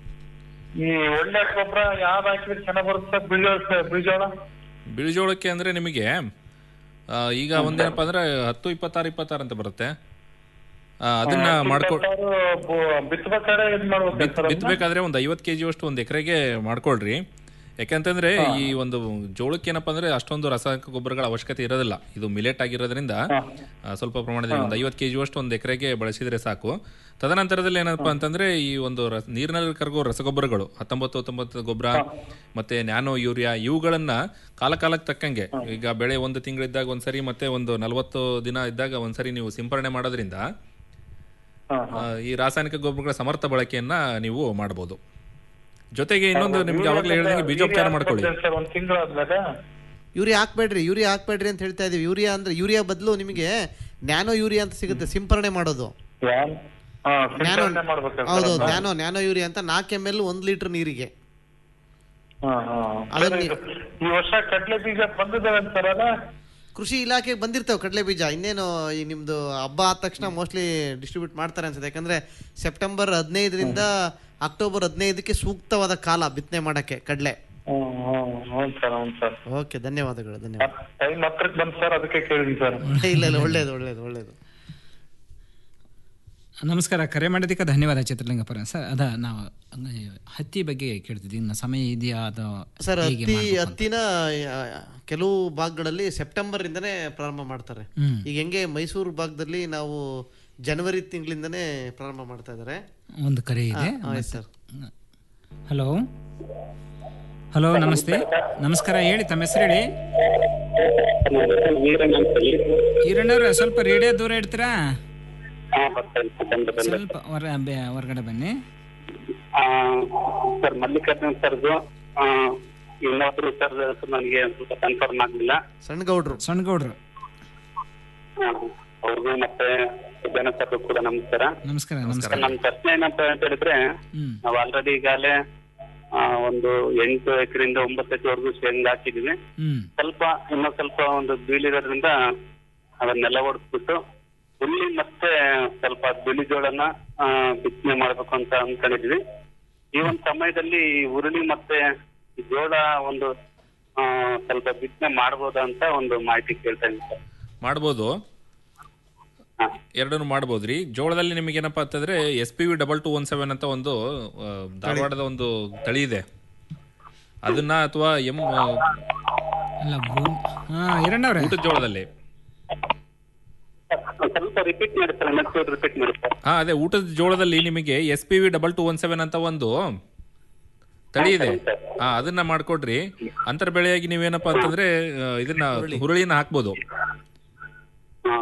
ಈ ಒಳ್ಳೆ ಗೊಬ್ಬರ ಯಾವ್ದು ಹಾಕಿದ್ರೆ ಚೆನ್ನಾಗ್ ಬರುತ್ತೆ ಸರ್ ಬೀಜ ಬೀಜೋಳ ಬಿಳಿಜೋಳಕ್ಕೆ ಅಂದ್ರೆ ನಿಮಗೆ ಆ, ಈಗ ಒಂದೇನಪ್ಪ ಅಂದ್ರೆ ಹತ್ತು ಇಪ್ಪತ್ತಾರು ಇಪ್ಪತ್ತಾರು ಅಂತ ಬರುತ್ತೆ ಆ, ಅದನ್ನ ಮಾಡ್ಕೊ ಬಿತ್ತಬೇಕಾದ್ರೆ ಇದ್ ಮಾಡ್ಬೇಕು ಬಿತ್- ಬಿತ್ತಬೇಕಾದ್ರೆ ಒಂದು ಐವತ್ತು ಕೆ ಅಷ್ಟು ಒಂದು ಎಕರೆಗೆ ಮಾಡ್ಕೊಳ್ರಿ ಯಾಕಂತಂದ್ರೆ ಈ ಒಂದು ಜೋಳಕ್ಕೆ ಏನಪ್ಪಾ ಅಂದ್ರೆ ಅಷ್ಟೊಂದು ರಾಸಾಯನಿಕ ಗೊಬ್ಬರಗಳ ಅವಶ್ಯಕತೆ ಇರೋದಿಲ್ಲ ಇದು ಮಿಲೆಟ್ ಆಗಿರೋದ್ರಿಂದ ಆ, ಸ್ವಲ್ಪ ಪ್ರಮಾಣದಲ್ಲಿ ಒಂದು ಐವತ್ತು ಕೆ ಅಷ್ಟು ಒಂದು ಎಕರೆಗೆ ಬಳಸಿದ್ರೆ ಸಾಕು ತದನಂತರದಲ್ಲಿ ಏನಪ್ಪಾ ಅಂತಂದ್ರೆ ಈ ಒಂದು ರಸ ನೀರಿನಲ್ಲಿ ಕರಗೋ ರಸಗೊಬ್ಬರಗಳು ಹತ್ತೊಂಬತ್ತು ಹತ್ತೊಂಬತ್ತು ಗೊಬ್ಬರ ಮತ್ತೆ ನ್ಯಾನೋ ಯೂರಿಯಾ ಇವುಗಳನ್ನ ಕಾಲ ಕಾಲಕ್ಕೆ ತಕ್ಕಂಗೆ ಈಗ ಬೆಳೆ ಒಂದು ತಿಂಗಳಿದ್ದಾಗ ಒಂದ್ಸರಿ ಮತ್ತೆ ಒಂದು ನಲವತ್ತು ದಿನ ಇದ್ದಾಗ ಒಂದ್ಸರಿ ನೀವು ಸಿಂಪರಣೆ ಮಾಡೋದ್ರಿಂದ ಆ, ಈ ರಾಸಾಯನಿಕ ಗೊಬ್ಬರಗಳ ಸಮರ್ಥ ಬಳಕೆಯನ್ನ ನೀವು ಮಾಡಬಹುದು ಜೊತೆಗೆ ಇನ್ನೊಂದು ನಿಮ್ಗೆ ಅವಾಗಲೇ ಹೇಳಿದಂಗೆ ಬೀಜೋಪಚಾರ ಮಾಡ್ಕೊಳ್ಳಿ ಸರ್ ಒಂದ್ ತಿಂಗಳಾದ್ಮೇಲೆ ಯೂರಿಯಾ ಹಾಕ್ಬೇಡ್ರಿ ಯೂರಿಯಾ ಹಾಕ್ಬೇಡ್ರಿ ಅಂತ ಹೇಳ್ತಾ ಇದೀವಿ ಯೂರಿಯಾ ಅಂದ್ರೆ ಯೂರಿಯಾ ಬದಲು ನಿಮಗೆ ನ್ಯಾನೋ ಯೂರಿಯಾ ಅಂತ ಸಿಗುತ್ತೆ ಸಿಂಪರಣೆ ಮಾಡೋದು ಹಾ ನ್ಯಾನೋ ಸಿಂಪರಣೆ ಮಾಡ್ಬೇಕು ಹೌದು ನ್ಯಾನೋ ನ್ಯಾನೋ ಯೂರಿಯಾ ಅಂತ ನಾಲ್ಕು ಎಮ್ ಎಲ್ ಒಂದು ಲೀಟರ್ ನೀರಿಗೆ ಹಾ ಹಾ ಅದನ್ನ ಈ ವರ್ಷ ಕಡ್ಲೆ ಬೀಜ ಬಂದಿದ್ದಾವೆ ಸರ್ ಅಲ್ಲ ಕೃಷಿ ಇಲಾಖೆಗೆ ಬಂದಿರ್ತವೆ ಕಡಲೆ ಬೀಜ ಇನ್ನೇನು ಈ ನಿಮ್ದು ಹಬ್ಬ ಆದ ತಕ್ಷಣ ಮೋಸ್ಟ್ಲಿ ಡಿಸ್ಟ್ರಿಬ್ಯೂಟ್ ಮಾಡ್ತಾರೆ ಅನ್ಸುತ್ತೆ ಯಾಕಂದ್ರೆ ಸೆಪ್ಟೆಂಬರ್ ಹದಿನೈದರಿಂದ ಅಕ್ಟೋಬರ್ ಹದಿನೈದಕ್ಕೆ ಸೂಕ್ತವಾದ ಕಾಲ ಬಿತ್ತನೆ ಮಾಡಕ್ಕೆ ಕಡಲೆ ಹ್ಞೂ ಸರ್ ಹ್ಞೂ ಸರ್ ಓಕೆ ಧನ್ಯವಾದಗಳು ಧನ್ಯವಾದ ಟೈಮ್ ಹತ್ರಕ್ಕೆ ಬಂತು ಸರ್ ಅದಕ್ಕೆ ಕೇಳಿದ್ದೀನಿ ಸರ್ ಇಲ್ಲ ಇಲ್ಲ ಒಳ್ಳೇದು ಒಳ್ಳೇದು ಒಳ್ಳೇದು ನಮಸ್ಕಾರ ಕರೆ ಮಾಡೋದಕ್ಕೆ ಧನ್ಯವಾದ ಚಿತ್ರಲಿಂಗಪುರ ಸರ್ ಅದ ನಾವು ಹಂಗ ಹತ್ತಿ ಬಗ್ಗೆ ಕೇಳ್ತಿದ್ವಿ ಇನ್ನು ಸಮಯ ಇದೆಯಾ ಅಥವಾ ಸರ್ ಹೇಗೆ ಹತ್ತಿ ಮಾಡ್ಬೇಕು ಅಂತ? ಹತ್ತಿನ ಆ, ಕೆಲವು ಭಾಗಗಳಲ್ಲಿ ಸೆಪ್ಟೆಂಬರ್ ಇಂದನೇ ಪ್ರಾರಂಭ ಮಾಡ್ತಾರೆ ಹ್ಮ್. ಈಗ ಹೆಂಗೆ ಮೈಸೂರು ಭಾಗದಲ್ಲಿ ನಾವು ಜನವರಿ ತಿಂಗಳಿಂದನೇ ಪ್ರಾರಂಭ ಮಾಡ್ತಾ ಇದ್ದಾರೆ ಒಂದು ಕರೆ ಇದೆ ಹಾ, ಆಯ್ತು ಸರ್ ಹಲೋ ಹಲೋ ನಮಸ್ತೆ ನಮಸ್ಕಾರ ಹೇಳಿ ತಮ್ಮ ಹೆಸರು ಹೇಳಿ ಈರಣ್ಣವ್ರೆ ಸ್ವಲ್ಪ ರೇಡಿಯೋ ದೂರ ಇಡ್ತೀರಾ ಸ್ವಲ್ಪ ಹೊರ ಬೆ- ಹೊರಗಡೆ ಬನ್ನಿ ಸರ್ ಮಲ್ಲಿಕಾರ್ಜುನ್ ಸರ್ದು ಆ, ಇನ್ನೊಬ್ರು ಸರ್ ನನಗೆ ಸ್ವಲ್ಪ ಕನ್ಫರ್ಮ್ ಆಗ್ಲಿಲ್ಲ ಸಣ್ಣಗೌಡ್ರು ಸಣ್ಣಗೌಡ್ರು ಆ, ಅವ್ರಿಗೂ ಮತ್ತೆ ಜನ ಸರ್ದು ಕೂಡ ನಮಸ್ಕಾರ ನಮಸ್ಕಾರ ನಮಸ್ಕಾರ ನನ್ನ ಪ್ರಶ್ನೆ ಏನಂತ ಅಂತ ಹೇಳಿದ್ರೆ ಹ್ಮ್ ನಾವು ಆಲ್ರೆಡಿ ಈಗಾಗಲೇ ಆ, ಒಂದು ಎಂಟು ಎಕರೆಯಿಂದ ಒಂಬತ್ತು ಎಕರೆವರೆಗೂ ಶೇಂಗಾ ಹಾಕಿದೀವಿ ಹ್ಮ್ ಸ್ವಲ್ಪ ಇನ್ನೂ ಸ್ವಲ್ಪ ಒಂದು ಬೀಳಿರೋದ್ರಿಂದ ಅದನ್ನೆಲ್ಲ ಹೊಡೆದ್ಬಿಟ್ಟು ಹುಲ್ಲಿ ಮತ್ತೆ ಸ್ವಲ್ಪ ಬಿಳಿ ಜೋಳನ ಆ, ಬಿತ್ತನೆ ಮಾಡ್ಬೇಕು ಅಂತ ಅನ್ಕೊಂಡಿದ್ವಿ ಈ ಒಂದು ಸಮಯದಲ್ಲಿ ಉರುಳಿ ಮತ್ತೆ ಈ ಜೋಳ ಒಂದು ಆ, ಸ್ವಲ್ಪ ಬಿತ್ತನೆ ಮಾಡ್ಬೋದಾ ಅಂತ ಒಂದು ಮಾಹಿತಿ ಕೇಳ್ತಾ ಇದ್ದೀನಿ ಸರ್ ಮಾಡ್ಬೋದು ಎರಡನ್ನು ಮಾಡ್ಬೋದ್ರಿ ಜೋಳದಲ್ಲಿ ನಿಮಗೆ ಏನಪ್ಪಾ ಅಂತಂದ್ರೆ S P V double two one seven ಅಂತ ಒಂದು ಆ, ಧಾರವಾಡದ ಒಂದು ತಳಿ ಇದೆ ಅದನ್ನ ಅಥವಾ ಎಂ ಅಲ್ಲ ಭೂ ಹಾ ಈರಣ್ಣವ್ರೆ ಊಟದ ಜೋಳದಲ್ಲಿ ಸ್ವಲ್ಪ ರಿಪೀಟ್ ಮಾಡಿ ಸರ್ ನೆಕ್ಸ್ಟ್ ರಿಪೀಟ್ ಮಾಡಿ ಸರ್ ಹಾ ಅದೇ ಊಟದ ಜೋಳದಲ್ಲಿ ನಿಮಗೆ S P V double two one seven ಅಂತ ಒಂದು ತಳಿ ಇದೆ ಹಾ ಅದನ್ನ ಮಾಡ್ಕೊಡ್ರಿ ಅಂತರ ಬೆಳೆಯಾಗಿ ನೀವೇನಪ್ಪಾ ಅಂತಂದ್ರೆ ಆ, ಇದನ್ನ ಹುರುಳಿನ ಹಾಕ್ಬೋದು ಹಾ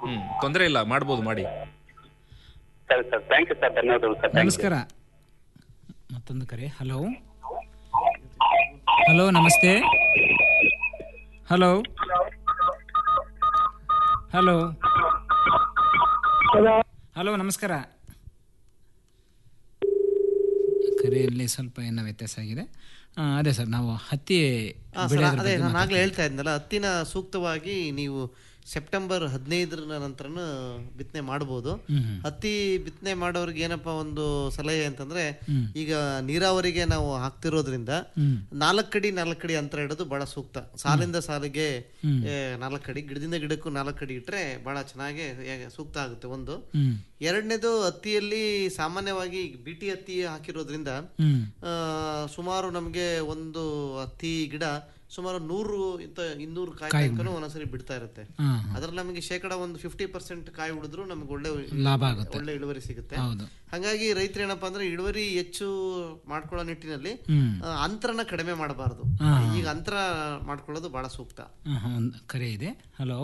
ಹ್ಮ್ ತೊಂದರೆ ಇಲ್ಲ ಮಾಡ್ಬೋದು ಮಾಡಿ ಸರಿ ಸರ್ ಥ್ಯಾಂಕ್ ಯು ಸರ್ ಧನ್ಯವಾದಗಳು ಸರ್ ನಮಸ್ಕಾರ ಮತ್ತೊಂದು ಕರೆ ಹಲೋ ಹಲೋ ನಮಸ್ತೆ ಹಲೋ ಹಲೋ ಹಲೋ ನಮಸ್ಕಾರ ಕರೆಯಲ್ಲಿ ಸ್ವಲ್ಪ ಏನೋ ವ್ಯತ್ಯಾಸ ಆಗಿದೆ ಆ, ಅದೇ ಸರ್ ನಾವು ಹತ್ತಿ ಆ, ಸರ್, ಬೆಳೆಯೋದ್ರ ಅದೇ ಬಗ್ಗೆ ನಾನು ಆಗ್ಲೇ ಮಾತಾಡ್ತಾ ಹೇಳ್ತಾ ಇದ್ನಲ್ಲ ಹತ್ತಿನ ಸೂಕ್ತವಾಗಿ ನೀವು ಸೆಪ್ಟೆಂಬರ್ ಹದಿನೈದರ ನಂತರನ ಬಿತ್ತನೆ ಮಾಡ್ಬೋದು ಹ್ಮ್. ಹತ್ತಿ ಬಿತ್ತನೆ ಮಾಡೋರಿಗೆ ಏನಪ್ಪ ಒಂದು ಸಲಹೆ ಅಂತಂದ್ರೆ ಹ್ಮ್. ಈಗ ನೀರಾವರಿಗೆ ನಾವು ಹಾಕ್ತಿರೋದ್ರಿಂದ ಹ್ಮ್. ನಾಲ್ಕಡಿ ನಾಲ್ಕಡಿ ಅಂತರ ಇಡೋದು ಬಹಳ ಸೂಕ್ತ ಸಾಲಿಂದ ಸಾಲಿಗೆ ಹ್ಮ್. ಏ, ನಾಲ್ಕಡಿ ಗಿಡದಿಂದ ಗಿಡಕ್ಕೂ ನಾಲ್ಕಡಿ ಇಟ್ರೆ ಬಹಳ ಚೆನ್ನಾಗಿ ಏ- ಸೂಕ್ತ ಆಗುತ್ತೆ ಒಂದು ಹ್ಮ್. ಎರಡನೇದು ಹತ್ತಿಯಲ್ಲಿ ಸಾಮಾನ್ಯವಾಗಿ ಬಿಟಿ ಹತ್ತಿ ಹಾಕಿರೋದ್ರಿಂದ ಹ್ಮ್. ಆ, ಸುಮಾರು ನಮಗೆ ಒಂದು ಹತ್ತಿ ಗಿಡ ಸುಮಾರು ನೂರು ಇಂತ ಇನ್ನೂರು ಕಾಯಿ ಕಾಯಿ ತನಕನೂ ಒಂದೊಂದ್ಸರಿ ಬಿಡ್ತಾ ಇರುತ್ತೆ ಹಾ, ಅದ್ರಲ್ಲಿ ನಮಗೆ ಶೇಕಡ ಒಂದು ಫಿಫ್ಟಿ ಪರ್ಸೆಂಟ್ ಕಾಯಿ ಉಳಿದ್ರು ನಮಗೆ ಒಳ್ಳೆ ಲಾಭ ಆಗುತ್ತೆ. ಒಳ್ಳೆ ಇಳುವರಿ ಸಿಗುತ್ತೆ ಹೌದು. ಹಾಗಾಗಿ ರೈತರು ಏನಪ್ಪಾ ಅಂದ್ರೆ ಇಳುವರಿ ಹೆಚ್ಚು ಮಾಡ್ಕೊಳ್ಳೋ ನಿಟ್ಟಿನಲ್ಲಿ ಹ್ಮ್. ಆ, ಅಂತರನ ಕಡಿಮೆ ಮಾಡಬಾರದು ಹಾ. ಈಗ ಅಂತರ ಮಾಡ್ಕೊಳ್ಳೋದು ಬಹಳ ಸೂಕ್ತ ಆ, ಹಾ, ಒಂದು ಕರೆ ಇದೆ ಹಲೋ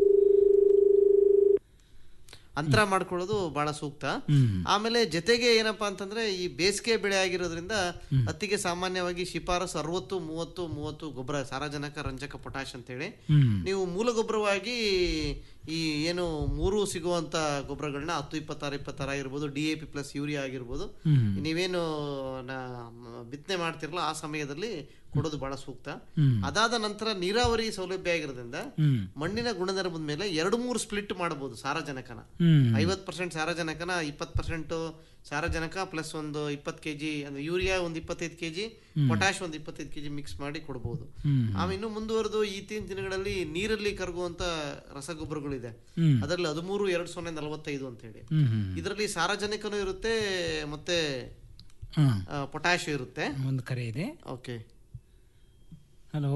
ಅಂತರ ಮಾಡ್ಕೊಳ್ಳೋದು ಬಹಳ ಸೂಕ್ತ ಹ್ಮ್. ಆಮೇಲೆ ಜೊತೆಗೆ ಏನಪ್ಪಾ ಅಂತಂದ್ರೆ ಈ ಬೇಸಿಗೆ ಬೆಳೆ ಆಗಿರೋದ್ರಿಂದ ಹತ್ತಿಗೆ ಸಾಮಾನ್ಯವಾಗಿ ಶಿಫಾರಸು ಅರವತ್ತು ಮೂವತ್ತು ಮೂವತ್ತು ಗೊಬ್ಬರ ಸಾರಜನಕ ರಂಜಕ ಪೊಟ್ಯಾಶ್ ಅಂತೇಳಿ ಹ್ಮ್. ನೀವು ಮೂಲ ಗೊಬ್ಬರವಾಗಿ ಈ ಏನು ಮೂರು ಸಿಗುವಂತ ಗೊಬ್ಬರಗಳನ್ನ ಹತ್ತು ಇಪ್ಪತ್ತಾರು ಇಪ್ಪತ್ತಾರು ಆಗಿರ್ಬೋದು D A P plus urea ಆಗಿರ್ಬೋದು ಹ್ಮ್. ನೀವೇನು ನ- ಬಿತ್ತನೆ ಮಾಡ್ತಿರಲ್ಲ ಆ ಸಮಯದಲ್ಲಿ ಕೊಡೋದು ಬಹಳ ಸೂಕ್ತ ಹ್ಮ್. ಅದಾದ ನಂತರ ನೀರಾವರಿ ಸೌಲಭ್ಯ ಆಗಿರೋದ್ರಿಂದ ಹ್ಮ್. ಮಣ್ಣಿನ ಗುಣಧರ್ಮದ ಮೇಲೆ ಎರಡು ಮೂರು ಸ್ಪ್ಲಿಟ್ ಮಾಡಬಹುದು ಸಾರಜನಕನ ಹ್ಮ್. ಐವತ್ ಪರ್ಸೆಂಟ್ ಸಾರಜನಕನ ಇಪ್ಪತ್ ಪರ್ಸೆಂಟ್ ಸಾರಜನಕ ಪ್ಲಸ್ ಒಂದು ಇಪ್ಪತ್ ಕೆಜಿ ಅಂದ್ರೆ ಯೂರಿಯಾ ಒಂದು ಇಪ್ಪತ್ತೈದು ಕೆಜಿ ಹ್ಮ್. ಪೊಟ್ಯಾಶ್ ಒಂದು ಇಪ್ಪತ್ತೈದು ಕೆಜಿ ಮಿಕ್ಸ್ ಮಾಡಿ ಕೊಡಬಹುದು ಹ್ಮ್. ಆಮೇಲೆ ಇನ್ನು ಮುಂದುವರೆದು ಈ ತೀನ್ ದಿನಗಳಲ್ಲಿ ನೀರಲ್ಲಿ ಕರಗುವಂತ ರಸಗೊಬ್ಬರಗಳಿದೆ ಹ್ಮ್. ಅದರಲ್ಲಿ ಹದಿಮೂರು ಎರಡ್ ಸೊನ್ನೆ ನಲವತ್ತೈದು ಅಂತ ಹೇಳಿ ಹ್ಮ್, ಹ್ಮ್. ಇದರಲ್ಲಿ ಸಾರಜನಕನೂ ಇರುತ್ತೆ ಮತ್ತೆ ಹಾ. ಪೊಟ್ಯಾಶ್ ಇರುತ್ತೆ ಒಂದು ಕರೆ ಇದೆ ಓಕೆ ಹಲೋ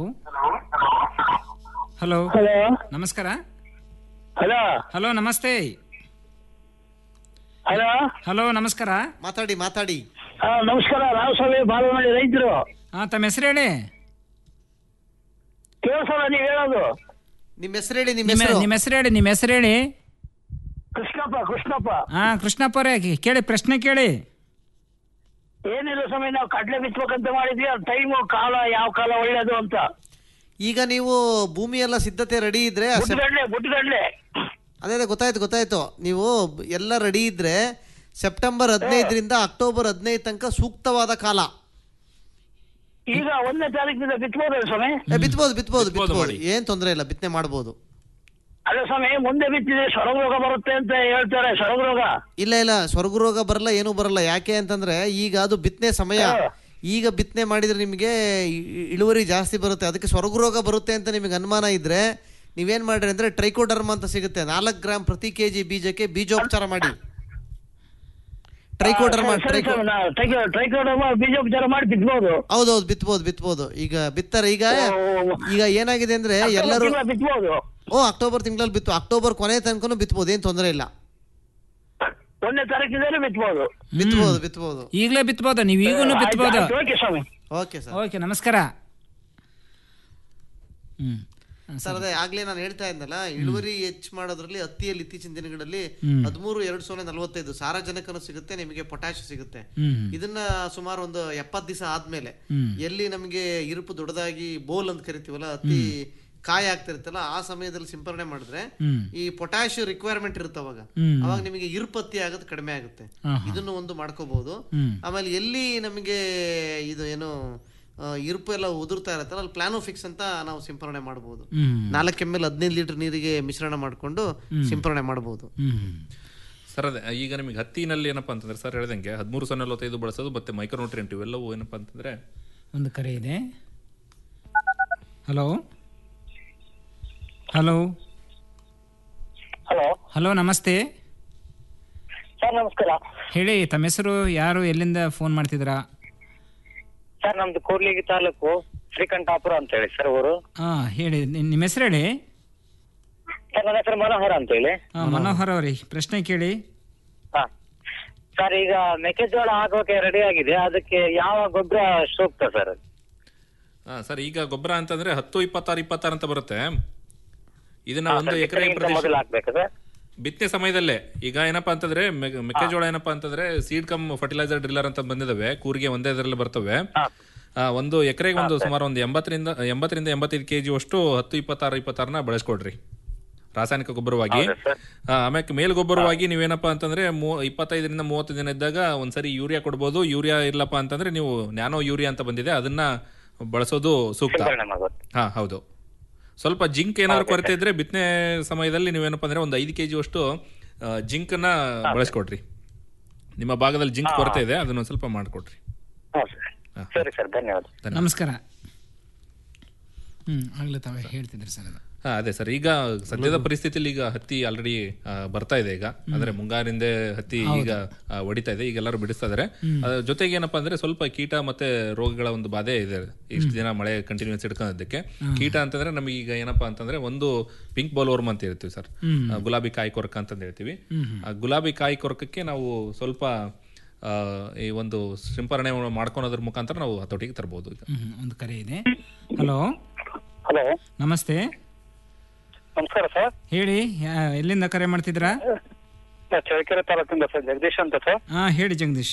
ಹಲೋ ಹಲೋ ನಮಸ್ಕಾರ ಹಲೋ ಹಲೋ ನಮಸ್ತೆ ಹಲೋ ಹಲೋ ನಮಸ್ಕಾರ ಮಾತಾಡಿ ಮಾತಾಡಿ ಆ, ನಮಸ್ಕಾರ ರಾಮಸ್ವಾಮಿ ಬಾಲಮಳ್ಳಿ ರೈತರು ಹಾ ತಮ್ಮ ಹೆಸರು ಹೇಳಿ ಕೇಳಿಸಲ್ಲ ನೀವು ಹೇಳೋದು ನಿಮ್ಮ ಹೆಸರು ಹೇಳಿ ನಿಮ್ಮ ನಿಮ್ಮ ಹೆಸರು ನಿಮ್ಮ ಹೆಸರು ಹೇಳಿ ನಿಮ್ಮ ಹೆಸರು ಹೇಳಿ ಕೃಷ್ಣಪ್ಪ ಕೃಷ್ಣಪ್ಪ ಹಾ ಕೃಷ್ಣಪ್ಪ ಅವರೇ ಕೇಳಿ ಪ್ರಶ್ನೆ ಕೇಳಿ ಏನಿಲ್ಲ ಸ್ವಾಮಿ ನಾವು ಕಡ್ಲೆ ಬಿತ್ಬೇಕಂತ ಮಾಡಿದ್ವಿ ಅದು ಟೈಮು ಕಾಲ ಯಾವ ಕಾಲ ಒಳ್ಳೇದು ಅಂತ ಈಗ ನೀವು ಭೂಮಿ ಎಲ್ಲ ಸಿದ್ಧತೆ ರೆಡಿ ಇದ್ರೆ ಆ ಸೆಪ್- ಬುಟ್ಟಿಗಡ್ಲೆ ಬುಟ್ಟಿಗಡ್ಲೆ ಅದೇ ಅದೇ ಗೊತ್ತಾಯ್ತು ಗೊತ್ತಾಯ್ತು ನೀವು ಎಲ್ಲ ರೆಡಿ ಇದ್ರೆ ಸೆಪ್ಟೆಂಬರ್ ಹದಿನೈದರಿಂದ ಅಕ್ಟೋಬರ್ ಹದಿನೈದು ತನಕ ಸೂಕ್ತವಾದ ಕಾಲ ಈಗ ಒಂದನೇ ತಾರೀಕಿನಿಂದ ಬಿತ್ಬೋದಲ್ಲ ಸ್ವಾಮಿ ಏ, ಬಿತ್ಬೋದು ಬಿತ್ಬೋದು ಬಿತ್ಬೋದು ಏನ್ ತೊಂದರೆ ಇಲ್ಲ ಬಿತ್ತನೆ ಮಾಡ್ಬೋದು ಅದೇ ಸ್ವಾಮಿ ಮುಂದೆ ಬಿತ್ತಿದ್ರೆ ಸೊರಗ ರೋಗ ಬರುತ್ತೆ ಅಂತ ಹೇಳ್ತಾರೆ ಸೊರಗ ರೋಗ ಇಲ್ಲ ಇಲ್ಲ ಸ್ವರ್ಗ ರೋಗ ಬರಲ್ಲ ಏನೂ ಬರಲ್ಲ ಯಾಕೆ ಅಂತಂದ್ರೆ ಈಗ ಅದು ಬಿತ್ತನೆ ಸಮಯ ಈಗ ಬಿತ್ತನೆ ಮಾಡಿದ್ರೆ ನಿಮಗೆ ಇ- ಇಳುವರಿ ಜಾಸ್ತಿ ಬರುತ್ತೆ ಅದಕ್ಕೆ ಸ್ವರ್ಗ ರೋಗ ಬರುತ್ತೆ ಅಂತ ನಿಮಗೆ ಅನುಮಾನ ಇದ್ರೆ ನೀವೇನ್ ಮಾಡ್ರಿ ಅಂದ್ರೆ ಟ್ರೈಕೋಡರ್ಮ ಅಂತ ಸಿಗುತ್ತೆ ನಾಲ್ಕು ಗ್ರಾಮ್ ಪ್ರತಿ ಕೆಜಿ ಬೀಜಕ್ಕೆ ಬೀಜೋಪಚಾರ ಮಾಡಿ ಟ್ರೈಕೋಡರ್ಮ ಟ್ರೈಕೋ ಟ್ರೈಕೋಡರ್ಮ ಬೀಜೋಪಚಾರ ಮಾಡಿ ಬಿತ್ಬೋದು ಹೌದೌದು ಬಿತ್ಬೋದು ಬಿತ್ಬೋದು ಈಗ ಬಿತ್ತಾರೆ ಈಗ ಈಗ ಏನಾಗಿದೆ ಅಂದ್ರೆ ಅಕ್ಟೋಬರ್ ಎಲ್ಲರೂ ತಿಂಗ್ಳ ಬಿತ್ಬೋದು ಓ ಅಕ್ಟೋಬರ್ ತಿಂಗಳಲ್ಲಿ ಬಿತ್ತು ಅಕ್ಟೋಬರ್ ಕೊನೆ ತನಕನೂ ಬಿತ್ಬೋದು ಏನ್ ತೊಂದರೆ ಇಲ್ಲ ಒಂದನೇ ತಾರೀಕಿಂದಲೇ ಬಿತ್ಬೋದು ಬಿತ್ಬೋದು ಬಿತ್ಬೋದು ಈಗಲೇ ಬಿತ್ಬೋದ ನೀವು ಈಗೂನು ಆಯ್ತು, ಬಿತ್ಬೋದ ಆಯ್ತು, ಓಕೆ ಸ್ವಾಮಿ ಓಕೆ ಸರ್ ಓಕೆ ನಮಸ್ಕಾರ ಹ್ಮ್ ಸರ್ ಅದೇ ಆಗ್ಲೇ ನಾನು ಹೇಳ್ತಾ ಇದ್ನಲ್ಲ ಇಳುವರಿ ಹೆಚ್ಚು ಮಾಡೋದ್ರಲ್ಲಿ ಹತ್ತಿಯಲ್ಲಿ ಇತ್ತೀಚಿನ ದಿನಗಳಲ್ಲಿ ಹ್ಮ್. ಹದಿಮೂರು ಎರಡು ಸೊನ್ನೆ ನಲವತ್ತೈದು ಸಾರಜನಕನು ಸಿಗುತ್ತೆ ನಿಮಗೆ ಪೊಟ್ಯಾಶ್ ಸಿಗುತ್ತೆ ಹ್ಮ್. ಇದನ್ನ ಸುಮಾರು ಒಂದು ಎಪ್ಪತ್ತು ದಿವಸ ಆದ್ಮೇಲೆ ಹ್ಮ್. ಎಲ್ಲಿ ನಮಗೆ ಇರುಪು ದೊಡ್ಡದಾಗಿ ಬೋಲ್ ಅಂತ ಕರಿತೀವಲ್ಲ ಹತ್ತಿ ಕಾಯಿ ಆಗ್ತಿರುತ್ತಲ್ಲ ಆ ಸಮಯದಲ್ಲಿ ಸಿಂಪರಣೆ ಮಾಡಿದ್ರೆ ಹ್ಮ್. ಈ ಪೊಟ್ಯಾಶ್ ರಿಕ್ವೈರ್ಮೆಂಟ್ ಇರುತ್ತೆ ಅವಾಗ ಹ್ಮ್. ಅವಾಗ ನಿಮಗೆ ಇರುಪತ್ತಿ ಆಗೋದು ಕಡಿಮೆ ಆಗುತ್ತೆ ಆಹಾ. ಇದನ್ನು ಒಂದು ಮಾಡ್ಕೋಬಹುದು ಹ್ಮ್. ಆಮೇಲೆ ಎಲ್ಲಿ ನಮಗೆ ಇದು ಏನು ಆ, ಇರುಪು ಎಲ್ಲ ಉದುರ್ತಾ ಇರುತ್ತಲ್ಲ ಅಲ್ಲಿ ಪ್ಲಾನೋಫಿಕ್ಸ್ ಅಂತ ನಾವು ಸಿಂಪರಣೆ ಮಾಡಬಹುದು ಹ್ಮ್. ನಾಲ್ಕು ಎಮ್ ಎಲ್ ಹದಿನೈದು ಲೀಟರ್ ನೀರಿಗೆ ಮಿಶ್ರಣ ಮಾಡಿಕೊಂಡು ಹ್ಮ್. ಸಿಂಪರಣೆ ಮಾಡಬಹುದು ಹ್ಮ್ ಸರ್ ಅದೇ ಈಗ ನಿಮಗೆ ಹತ್ತಿನಲ್ಲಿ ಏನಪ್ಪಾ ಅಂತಂದ್ರೆ ಸರ್ ಹೇಳ್ದಂಗೆ ಹದಿಮೂರು ಸೊನ್ನೆ ನಲವತ್ತೈದು ಬಳಸೋದು ಮತ್ತೆ ಮೈಕ್ರೋನ್ಯೂಟ್ರಿಯಂಟ್ ಇವೆಲ್ಲವೂ ಏನಪ್ಪಾ ಅಂತಂದ್ರೆ ಒಂದು ಕರೆ ಇದೆ ಹಲೋ ಹಲೋ ಹಲೋ ಹಲೋ ನಮಸ್ತೆ ಸರ್ ನಮಸ್ಕಾರ ಹೇಳಿ ತಮ್ಮ ಹೆಸರು ಯಾರು ಎಲ್ಲಿಂದ ಫೋನ್ ಮಾಡ್ತಿದ್ದೀರಾ ಸರ್ ನಮ್ದು ಕೂರ್ಲಿಗಿ ತಾಲೂಕು ಶ್ರೀಕಂಠಾಪುರ ಅಂತ ಹೇಳಿ ಸರ್ ಊರು ಹಾ ಹೇಳಿ ನಿ- ನಿಮ್ಮ ಹೆಸರು ಹೇಳಿ ಸರ್ ನನ್ನ ಹೆಸರು ಮನೋಹರ ಅಂತ ಹೇಳಿ ಹಾ, ಮನೋಹರ್ ಅವ್ರಿ ಪ್ರಶ್ನೆ ಕೇಳಿ ಹಾ ಸರ್ ಈಗ ಮೆಕ್ಕೆಜೋಳ ಹಾಕೋಕೆ ರೆಡಿ ಆಗಿದೆ ಅದಕ್ಕೆ ಯಾವ ಗೊಬ್ಬರ ಸೂಕ್ತ ಸರ್ ಆ, ಸರ್ ಈಗ ಗೊಬ್ಬರ ಅಂತಂದ್ರೆ ಹತ್ತು ಇಪ್ಪತ್ತಾರು ಇಪ್ಪತ್ತಾರು ಅಂತ ಬರುತ್ತೆ ಇದನ್ನ ಹಾ, ಒಂದು ಸರ್, ಎಕರೆ ಬಿತ್ತನೆಗಿಂತ ಪ್ರದೇಶ ಮೊದಲು ಹಾಕ್ಬೇಕಾ ಸರ್ ಬಿತ್ತನೆ ಸಮಯದಲ್ಲೇ ಈಗ ಏನಪ್ಪಾ ಅಂತಂದ್ರೆ ಮೆ- ಮೆಕ್ಕೆಜೋಳ ಏನಪ್ಪಾ ಅಂತಂದ್ರೆ ಸೀಡ್ ಕಮ್ ಫರ್ಟಿಲೈಸರ್ ಡ್ರಿಲ್ಲರ್ ಅಂತ ಬಂದಿದಾವೆ ಕೂರಿಗೆ ಒಂದೇ ಇದರಲ್ಲಿ ಬರ್ತವೆ ಆ, ಒಂದು ಎಕರೆಗೆ ಒಂದು ಸುಮಾರು ಒಂದು ಎಂಬತ್ತರಿಂದ ಎಂಬತ್ತರಿಂದ ಎಂಬತ್ತೈದು ಕೆಜಿ ಅಷ್ಟು ಹತ್ತು ಇಪ್ಪತ್ತಾರು ಇಪ್ಪತ್ತಾರನ ಬಳಸ್ಕೊಡ್ರಿ ರಾಸಾಯನಿಕ ಗೊಬ್ಬರವಾಗಿ ಆ, ಆಮ್ಯಾಕೆ ಮೇಲ್ ಗೊಬ್ಬರವಾಗಿ ನೀವೇನಪ್ಪಾ ಅಂತಂದ್ರೆ ಮೂ- ಇಪ್ಪತ್ತೈದರಿಂದ ಮೂವತ್ತು ದಿನ ಇದ್ದಾಗ ಒಂದ್ಸರಿ ಯೂರಿಯಾ ಕೊಡ್ಬೋದು ಯೂರಿಯಾ ಇಲ್ಲಪ್ಪ ಅಂತಂದ್ರೆ ನೀವು ನ್ಯಾನೋ ಯೂರಿಯಾ ಅಂತ ಬಂದಿದೆ ಅದನ್ನ ಬಳಸೋದು ಸೂಕ್ತ ಸಿಂಪರಣೆ ಮಾಡ್ಬೋದು. ಹಾ ಹೌದು ಸ್ವಲ್ಪ ಜಿಂಕ್ ಏನಾದ್ರು ಕೊರತೆ ಇದ್ರೆ ಬಿತ್ತನೆ ಸಮಯದಲ್ಲಿ ನೀವೇನಪ್ಪ ಅಂದ್ರೆ ಒಂದು ಐದು ಕೆಜಿ ಅಷ್ಟು ಜಿಂಕ್ ನ ಬಳಸ್ಕೊಡ್ರಿ ನಿಮ್ಮ ಭಾಗದಲ್ಲಿ ಜಿಂಕ್ ಕೊರತೆ ಇದೆ ಅದನ್ನ ಸ್ವಲ್ಪ ಮಾಡ್ಕೊಡ್ರಿ ಹ್ಞೂ ಸರ್ ಸರಿ ಸರ್ ಧನ್ಯವಾದ ನಮಸ್ಕಾರ ಹ್ಮ್ ಆಗ್ಲೇ ತಾವೇ ಹೇಳ್ತಿದ್ರಿ ಸರ್ ಅದು ಹಾ ಅದೇ ಸರ್ ಈಗ ಸದ್ಯದ ಪರಿಸ್ಥಿತಿಯಲ್ಲಿ ಈಗ ಹತ್ತಿ ಆಲ್ರೆಡಿ ಬರ್ತಾ ಇದೆ ಈಗ ಅಂದ್ರೆ ಮುಂಗಾರಿಂದ ಹತ್ತಿ ಈಗ ಆ, ಹೊಡಿತಾ ಇದೆ ಈಗ ಎಲ್ಲರೂ ಬಿಡಿಸ್ತಾ ಇದಾರೆ ಹ್ಮ್. ಅದ್ರ ಜೊತೆಗೆ ಏನಪ್ಪಾ ಅಂದ್ರೆ ಸ್ವಲ್ಪ ಕೀಟ ಮತ್ತೆ ರೋಗಗಳ ಒಂದು ಬಾಧೆ ಇದೆ ಇಷ್ಟು ದಿನ ಮಳೆ ಕಂಟಿನ್ಯೂಸ್ ಹಿಡ್ಕೊಂಡಿದ್ದಕ್ಕೆ ಹ್ಮ್. ಕೀಟ ಅಂತಂದ್ರೆ ನಮಗೆ ಈಗ ಏನಪ್ಪಾ ಅಂತಂದ್ರೆ ಒಂದು ಪಿಂಕ್ ಬೋಲ್ವರ್ಮ್ ಅಂತ ಹೇಳ್ತೀವಿ ಸರ್ ಹ್ಮ್. ಆ, ಗುಲಾಬಿ ಕಾಯಿ ಕೊರಕ ಅಂತ ಹೇಳ್ತೀವಿ ಹ್ಮ್, ಹ್ಮ್. ಆ ಗುಲಾಬಿ ಕಾಯಿ ಕೊರಕಕ್ಕೆ ನಾವು ಸ್ವಲ್ಪ ಆ, ಈ ಒಂದು ಸಿಂಪರಣೆ ಮಾಡ್ಕೊಳೋದ್ರ ಮುಖಾಂತರ ನಾವು ಹತೋಟಿಗೆ ತರಬಹುದು ಈಗ ಹ್ಮ್, ಹ್ಮ್. ಒಂದು ಕರೆ ಇದೆ ಹಲೋ ಹಲೋ ನಮಸ್ತೆ ನಮಸ್ಕಾರ ಸರ್ ಹೇಳಿ ಯಾ- ಎಲ್ಲಿಂದ ಕರೆ ಮಾಡ್ತಿದ್ರಾ ಚಳ್ಳಕೆರೆ ತಾಲೂಕಿಂದ ಸರ್ ಜಗದೀಶ್ ಅಂತ ಸರ್ ಹಾ ಹೇಳಿ ಜಗದೀಶ್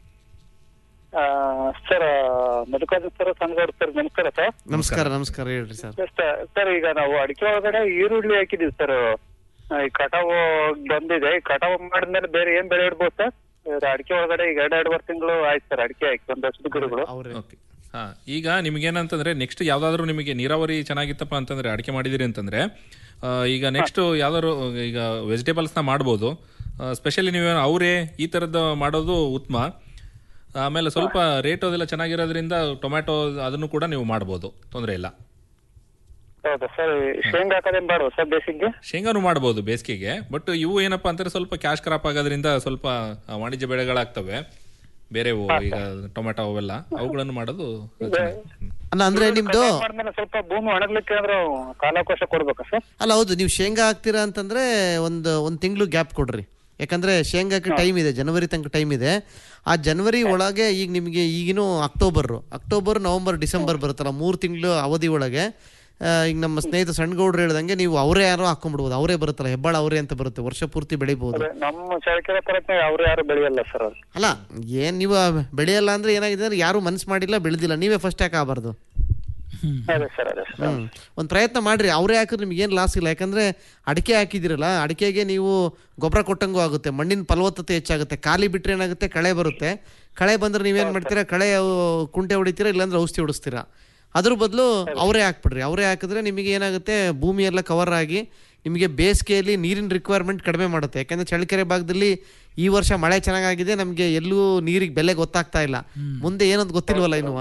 ಆ, sir Madhukarjun sir Sangowda sir ನಮಸ್ಕಾರ ಸರ್ ನಮಸ್ಕಾರ ನಮಸ್ಕಾರ ಹೇಳ್ರಿ ಸರ್ ಸರ್, ಸರ್ ಈಗ ನಾವು ಅಡಿಕೆ ಒಳಗಡೆ ಈರುಳ್ಳಿ ಹಾಕಿದೀವಿ ಸರ್ ಈ ಕಟಾವು ಬಂದಿದೆ ಈ ಕಟಾವು ಮಾಡಿದ್ಮೇಲೆ ಬೇರೆ ಏನ್ ಬೆಳೆ ಇಡ್ಬೋದು ಸರ್ ಇದು ಅಡಿಕೆ ಒಳಗಡೆ ಈಗ ಎರಡ್ ಎರಡುವರೆ ತಿಂಗಳು ಆಯ್ತು ಸರ್ ಅಡಿಕೆ ಹಾಕಿ ಒಂದು ವರ್ಷದ ಗಿಡಗಳು ಓಕೆ ಹಾ ಈಗ ನಿಮ್ಗೇನಂತಂದ್ರೆ ನೆಕ್ಸ್ಟ್ ಯಾವ್ದಾದ್ರು ನಿಮಗೆ ನೀರಾವರಿ ಚೆನ್ನಾಗಿತ್ತಪ್ಪ ಅಂತಂದ್ರೆ ಅಡಿಕೆ ಮಾಡಿದಿರಿ ಅಂತಂದ್ರೆ ಆ, ಈಗ ನೆಕ್ಸ್ಟ್ ಯಾವ್ದಾದ್ರು ಈಗ ವೆಜಿಟೇಬಲ್ಸ್ನ ಮಾಡ್ಬೋದು ಸ್ಪೆಷಲಿ ನೀವು ಅವರೇ ಈ ಥರದ್ದು ಮಾಡೋದು ಉತ್ತಮ ಆಮೇಲೆ ಸ್ವಲ್ಪ ರೇಟ್ ಅದೆಲ್ಲ ಚೆನ್ನಾಗಿರೋದ್ರಿಂದ ಟೊಮ್ಯಾಟೊ ಅದನ್ನು ಕೂಡ ನೀವು ಮಾಡ್ಬೋದು ತೊಂದರೆ ಇಲ್ಲ ಹೌದಾ ಸರ್ ಶೇಂಗಾ ಹಾಕೋದೇನ್ ಬೇಡ ಸರ್ ಬೇಸಿಗೆ ಶೇಂಗಾನು ಮಾಡ್ಬೋದು ಬೇಸಿಗೆಗೆ ಬಟ್ ಇವು ಏನಪ್ಪಾ ಅಂತಂದ್ರೆ ಸ್ವಲ್ಪ ಕ್ಯಾಶ್ ಕ್ರಾಪ್ ಆಗೋದ್ರಿಂದ ಸ್ವಲ್ಪ ಆ, ವಾಣಿಜ್ಯ ಬೆಳೆಗಳಾಗ್ತವೆ ಬೇರೆವು ಈಗ ಟೊಮೆಟೊ ಅವೆಲ್ಲ ಅವುಗಳನ್ನು ಮಾಡೋದು ಚೆನ್ನಾಗಿ ಅಲ್ಲ ಅಂದ್ರೆ ನಿಮ್ದು ಮಾಡಿದ್ಮೇಲೆ ಸ್ವಲ್ಪ ಭೂಮಿ ಒಣಗ್ಲಿಕ್ಕೆ ಅಂದ್ರೆ ಕಾಲಾವಕಾಶ ಕೊಡ್ಬೇಕಾ ಸರ್ ಅಲ್ಲ ಹೌದು ನೀವು ಶೇಂಗಾ ಹಾಕ್ತೀರಾ ಅಂತಂದ್ರೆ ಒಂದು ಒಂದು ತಿಂಗಳು ಗ್ಯಾಪ್ ಕೊಡ್ರಿ ಯಾಕಂದ್ರೆ ಶೇಂಗಾಕ್ಕೆ ಟೈಮ್ ಇದೆ ಜನವರಿ ತನಕ ಟೈಮ್ ಇದೆ ಆ ಜನವರಿ ಒಳಗೆ ಈಗ ನಿಮಗೆ ಈಗಿನೂ ಅಕ್ಟೋಬರ್ ಅಕ್ಟೋಬರ್ ನವೆಂಬರ್ ಡಿಸೆಂಬರ್ ಬರುತ್ತಲ್ಲ ಮೂರು ತಿಂಗಳು ಅವಧಿ ಒಳಗೆ ಆ, ಈಗ ನಮ್ಮ ಸ್ನೇಹಿತ ಸಣ್ಣಗೌಡ್ರು ಹೇಳ್ದಂಗೆ ನೀವು ಅವರೇ ಯಾರೋ ಹಾಕೊಂಡ್ಬಿಡ್ಬೋದು ಅವರೇ ಬರುತ್ತಲ್ಲ ಹೆಬ್ಬಾಳ ಅವರೇ ಅಂತ ಬರುತ್ತೆ ವರ್ಷ ಪೂರ್ತಿ ಬೆಳಿಬಹುದು ಅದೇ ನಮ್ಮ ಚಳ್ಳಕೆರೆ ತಾಲೂಕಿನಾಗ ಅವ್ರು ಯಾರು ಬೆಳೆಯಲ್ಲ ಸರ್ ಅವ್ರು ಅಲ್ಲ ಏನ್ ನೀವು ಬೆಳೆಯಲ್ಲ ಅಂದ್ರೆ ಏನಾಗಿದೆ ಅಂದ್ರೆ ಯಾರು ಮನ್ಸು ಮಾಡಿಲ್ಲ ಬೆಳೆದಿಲ್ಲ ನೀವೇ ಫಸ್ಟ್ ಯಾಕೆ ಆಗಬಾರ್ದು ಅದೇ ಸರ್ ಅದೇ ಸರ್ ಹ್ಮ್ ಒಂದು ಪ್ರಯತ್ನ ಮಾಡ್ರಿ ಅವರೇ ಹಾಕಿದ್ರೆ ನಿಮ್ಗೆ ಏನು ಲಾಸ್ ಇಲ್ಲ ಯಾಕಂದ್ರೆ ಅಡಿಕೆ ಹಾಕಿದಿರಲ್ಲ ಅಡಿಕೆಗೆ ನೀವು ಗೊಬ್ಬರ ಕೊಟ್ಟಂಗೂ ಆಗುತ್ತೆ ಮಣ್ಣಿನ ಫಲವತ್ತತೆ ಹೆಚ್ಚಾಗುತ್ತೆ ಖಾಲಿ ಬಿಟ್ರೆ ಏನಾಗುತ್ತೆ ಕಳೆ ಬರುತ್ತೆ ಕಳೆ ಬಂದ್ರೆ ನೀವೇನ್ ಮಾಡ್ತೀರಾ ಕಳೆ ಅವು ಕುಂಟೆ ಹೊಡಿತೀರಾ ಇಲ್ಲಾಂದ್ರೆ ಔಷಧಿ ಹೊಡಿಸ್ತೀರಾ ಅದ್ರ ಬದಲು ಅವರೇ ಹಾಕ್ಬಿಡ್ರಿ ಅವರೇ ಹಾಕಿದ್ರೆ ನಿಮಗೆ ಏನಾಗುತ್ತೆ ಭೂಮಿ ಎಲ್ಲ ಕವರ್ ಆಗಿ ನಿಮಗೆ ಬೇಸಿಗೆಯಲ್ಲಿ ನೀರಿನ ರಿಕ್ವೈರ್ಮೆಂಟ್ ಕಡಿಮೆ ಮಾಡುತ್ತೆ ಯಾಕಂದ್ರೆ ಚಳ್ಳಕೆರೆ ಭಾಗದಲ್ಲಿ ಈ ವರ್ಷ ಮಳೆ ಚೆನ್ನಾಗಾಗಿದೆ ನಮಗೆ ಎಲ್ಲೂ ನೀರಿಗೆ ಬೆಲೆ ಗೊತ್ತಾಗ್ತಾ ಇಲ್ಲ ಮುಂದೆ ಏನಂತ ಗೊತ್ತಿಲ್ವಲ್ಲ ಇನ್ನು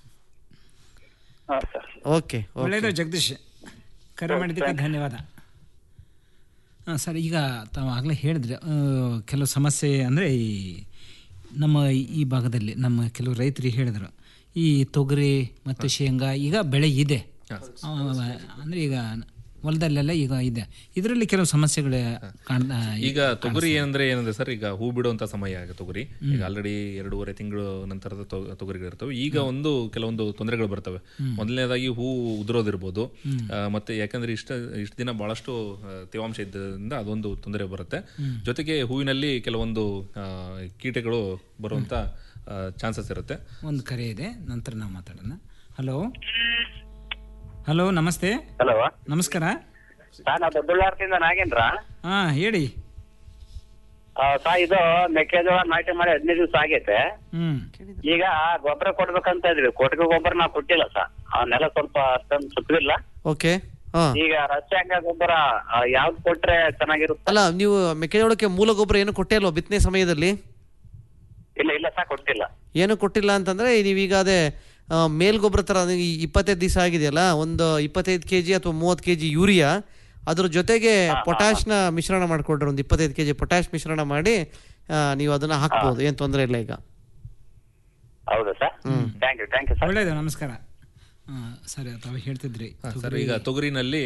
ಓಕೆ ಒಳ್ಳೆಯದು ಜಗದೀಶ್ ಕರೆ ಮಾಡಿದ್ದಕ್ಕೆ ಧನ್ಯವಾದ ಹಾಂ ಸರ್ ಈಗ ತಾವು ಆಗಲೇ ಹೇಳಿದ್ರೆ ಆ, ಕೆಲವು ಸಮಸ್ಯೆ ಅಂದರೆ ಈ ನಮ್ಮ ಈ ಭಾಗದಲ್ಲಿ ನಮ್ಮ ಕೆಲವು ರೈತರಿಗೆ ಹೇಳಿದರು ಈ ತೊಗರಿ ಮತ್ತು ಶೇಂಗಾ ಈಗ ಬೆಳೆ ಇದೆ ಆ, ಅಂದರೆ ಈಗ ಹೊಲದಲ್ಲೆಲ್ಲ ಈಗ ಇದೆ ಇದರಲ್ಲಿ ಕೆಲವು ಸಮಸ್ಯೆಗಳು ಕಾಣ್ ಈಗ ತೊಗರಿ ಅಂದ್ರೆ ಏನಂದ್ರೆ ಸರ್ ಈಗ ಹೂ ಬಿಡುವಂತ ಸಮಯ ಆಗ ತೊಗರಿ ಈಗ ಆಲ್ರೆಡಿ ಎರಡೂವರೆ ತಿಂಗಳು ನಂತರದ ತೊ- ತೊಗರಿಗಳು ಇರ್ತವೆ ಈಗ ಒಂದು ಕೆಲವೊಂದು ತೊಂದರೆಗಳು ಬರ್ತವೆ ಹ್ಮ್. ಮೊದಲನೇದಾಗಿ ಹೂ ಉದುರೋದಿರ್ಬೋದು ಹ್ಮ್. ಆ, ಮತ್ತೆ ಯಾಕಂದ್ರೆ ಇಷ್ಟ ಇಷ್ಟು ದಿನ ಬಹಳಷ್ಟು ಆ, ತೇವಾಂಶ ಇದ್ದರಿಂದ ಅದೊಂದು ತೊಂದರೆ ಬರುತ್ತೆ ಹ್ಮ್. ಜೊತೆಗೆ ಹೂವಿನಲ್ಲಿ ಕೆಲವೊಂದು ಆ, ಕೀಟಗಳು ಬರುವಂತ ಚಾನ್ಸಸ್ ಇರುತ್ತೆ ಒಂದು ಕರೆ ಇದೆ ನಂತರ ನಾವು ಮಾತಾಡೋಣ ಹಲೋ ಹಲೋ ನಮಸ್ತೆ ಹಲೋ ನಮಸ್ಕಾರ ಸರ್ ನಾವು ದೊಡ್ಡಬಳ್ಳಾರದಿಂದ ನಾಗೇಂದ್ರ ಹಾಂ ಹೇಳಿ ಆ, ಸಾ ಇದು ಮೆಕ್ಕೆಜೋಳ ನಾಟಿ ಮಾಡಿ ಹದಿನೈದು ದಿವಸ ಆಗೈತೆ ಹ್ಮ್ ಈಗ ಗೊಬ್ಬರ ಕೊಡ್ಬೇಕಂತ ಇದ್ವಿ ಕೊಟ್ಟಿಗೆ ಗೊಬ್ಬರ ನಾವು ಕೊಟ್ಟಿಲ್ಲ ಸರ್ ಅವನ್ನೆಲ್ಲ ಸ್ವಲ್ಪ ಅಷ್ಟೊಂದು ಸುತ್ತಿಲ್ಲ ಓಕೆ ಹಾ ಈಗ ರಾಸಾಯನಿಕ ಗೊಬ್ಬರ ಆ, ಯಾವ್ದು ಕೊಟ್ರೆ ಚೆನ್ನಾಗಿರುತ್ತೆ ಅಲ್ಲ ನೀವು ಮೆಕ್ಕೆಜೋಳಕ್ಕೆ ಮೂಲ ಗೊಬ್ಬರ ಏನು ಕೊಟ್ಟೇ ಅಲ್ವಾ ಬಿತ್ತನೆ ಸಮಯದಲ್ಲಿ ಇಲ್ಲ ಇಲ್ಲ ಸರ್ ಕೊಟ್ಟಿಲ್ಲ ಏನು ಕೊಟ್ಟಿಲ್ಲ ಅಂತಂದ್ರೆ ನೀವೀಗ ಅದೇ ಆ, ಮೇಲ್ ಗೊಬ್ಬರ ಥರ ಈ ಇಪ್ಪತ್ತೈದು ದಿವಸ ಆಗಿದೆಯಲ್ಲ ಒಂದು ಇಪ್ಪತ್ತೈದು ಕೆ ಜಿ ಅಥವಾ ಮೂವತ್ತು ಕೆ ಜಿ ಯೂರಿಯಾ ಅದ್ರ ಜೊತೆಗೆ ಪೊಟ್ಯಾಶ್ನ ಮಿಶ್ರಣ ಮಾಡ್ಕೊಡ್ರಿ ಒಂದು ಇಪ್ಪತ್ತೈದು ಕೆ ಜಿ ಪೊಟ್ಯಾಶ್ ಮಿಶ್ರಣ ಮಾಡಿ ಆ, ನೀವು ಅದನ್ನ ಹಾಕ್ಬೋದು ಏನು ತೊಂದರೆ ಇಲ್ಲ ಈಗ ಹೌದಾ sir thank you thank you sir ಒಳ್ಳೆಯದು ನಮಸ್ಕಾರ ಹಾಂ ಸರಿ ತಾವು ಹೇಳ್ತಿದ್ರಿ ಸರ್ ಈಗ ತೊಗರಿನಲ್ಲಿ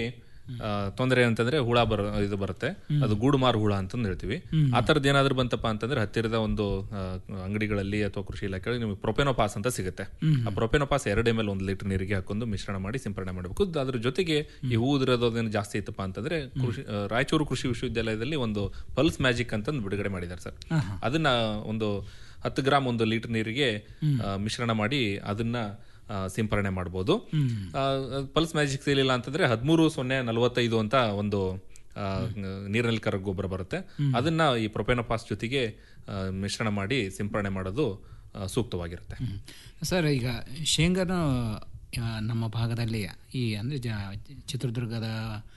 ಆ, ತೊಂದರೆ ಅಂತಂದ್ರೆ ಹುಳ ಬರ ಇದು ಬರುತ್ತೆ ಅದು ಗೂಡುಮಾರು ಹುಳ ಅಂತಂದು ಹೇಳ್ತೀವಿ ಆ ಥರದ್ದು ಏನಾದ್ರು ಬಂತಪ್ಪ ಅಂತಂದ್ರೆ ಹತ್ತಿರದ ಒಂದು ಆ, ಅಂಗಡಿಗಳಲ್ಲಿ ಅಥವಾ ಕೃಷಿ ಇಲಾಖೆಗಳಲ್ಲಿ ನಿಮಗೆ ಪ್ರೊಪೆನೋಪಾಸ್ ಅಂತ ಸಿಗುತ್ತೆ ಆ ಪ್ರೊಪೆನೋಪಾಸ್ ಎರಡು ಎಮ್ ಎಲ್ ಒಂದು ಲೀಟರ್ ನೀರಿಗೆ ಹಾಕೊಂಡು ಮಿಶ್ರಣ ಮಾಡಿ ಸಿಂಪರಣೆ ಮಾಡಬೇಕು ಅದ್ರ ಜೊತೆಗೆ ಈ ಹೂ ಉದುರೋದೇನು ಜಾಸ್ತಿ ಇತ್ತಪ್ಪ ಅಂತಂದ್ರೆ ಕೃಷಿ ಆ, ರಾಯಚೂರು ಕೃಷಿ ವಿಶ್ವವಿದ್ಯಾಲಯದಲ್ಲಿ ಒಂದು ಪಲ್ಸ್ ಮ್ಯಾಜಿಕ್ ಅಂತಂದು ಬಿಡುಗಡೆ ಮಾಡಿದ್ದಾರೆ ಸರ್ ಅದನ್ನ ಒಂದು ಹತ್ತು ಗ್ರಾಮ್ ಒಂದು ಲೀಟರ್ ನೀರಿಗೆ ಆ, ಮಿಶ್ರಣ ಮಾಡಿ ಅದನ್ನ ಆ, ಸಿಂಪರಣೆ ಮಾಡ್ಬೋದು ಪಲ್ಸ್ ಮ್ಯಾಜಿಕ್ ಸಿಗಲಿಲ್ಲ ಅಂತಂದ್ರೆ ಹದಿಮೂರು ಸೊನ್ನೆ ನಲವತ್ತೈದು ಅಂತ ಒಂದು ಆ, ನೀರಿನಲ್ಲಿ ಕರಗ ಗೊಬ್ಬರ ಬರುತ್ತೆ ಅದನ್ನ ಈ ಪ್ರೊಪೆನೋಪಾಸ್ ಜೊತೆಗೆ ಆ, ಮಿಶ್ರಣ ಮಾಡಿ ಸಿಂಪರಣೆ ಮಾಡೋದು ಆ, ಸೂಕ್ತವಾಗಿರುತ್ತೆ ಸರ್ ಈಗ ಶೇಂಗಾನು ಆ, ನಮ್ಮ ಭಾಗದಲ್ಲಿ ಈ ಅಂದರೆ ಜ ಚಿತ್ರದುರ್ಗದ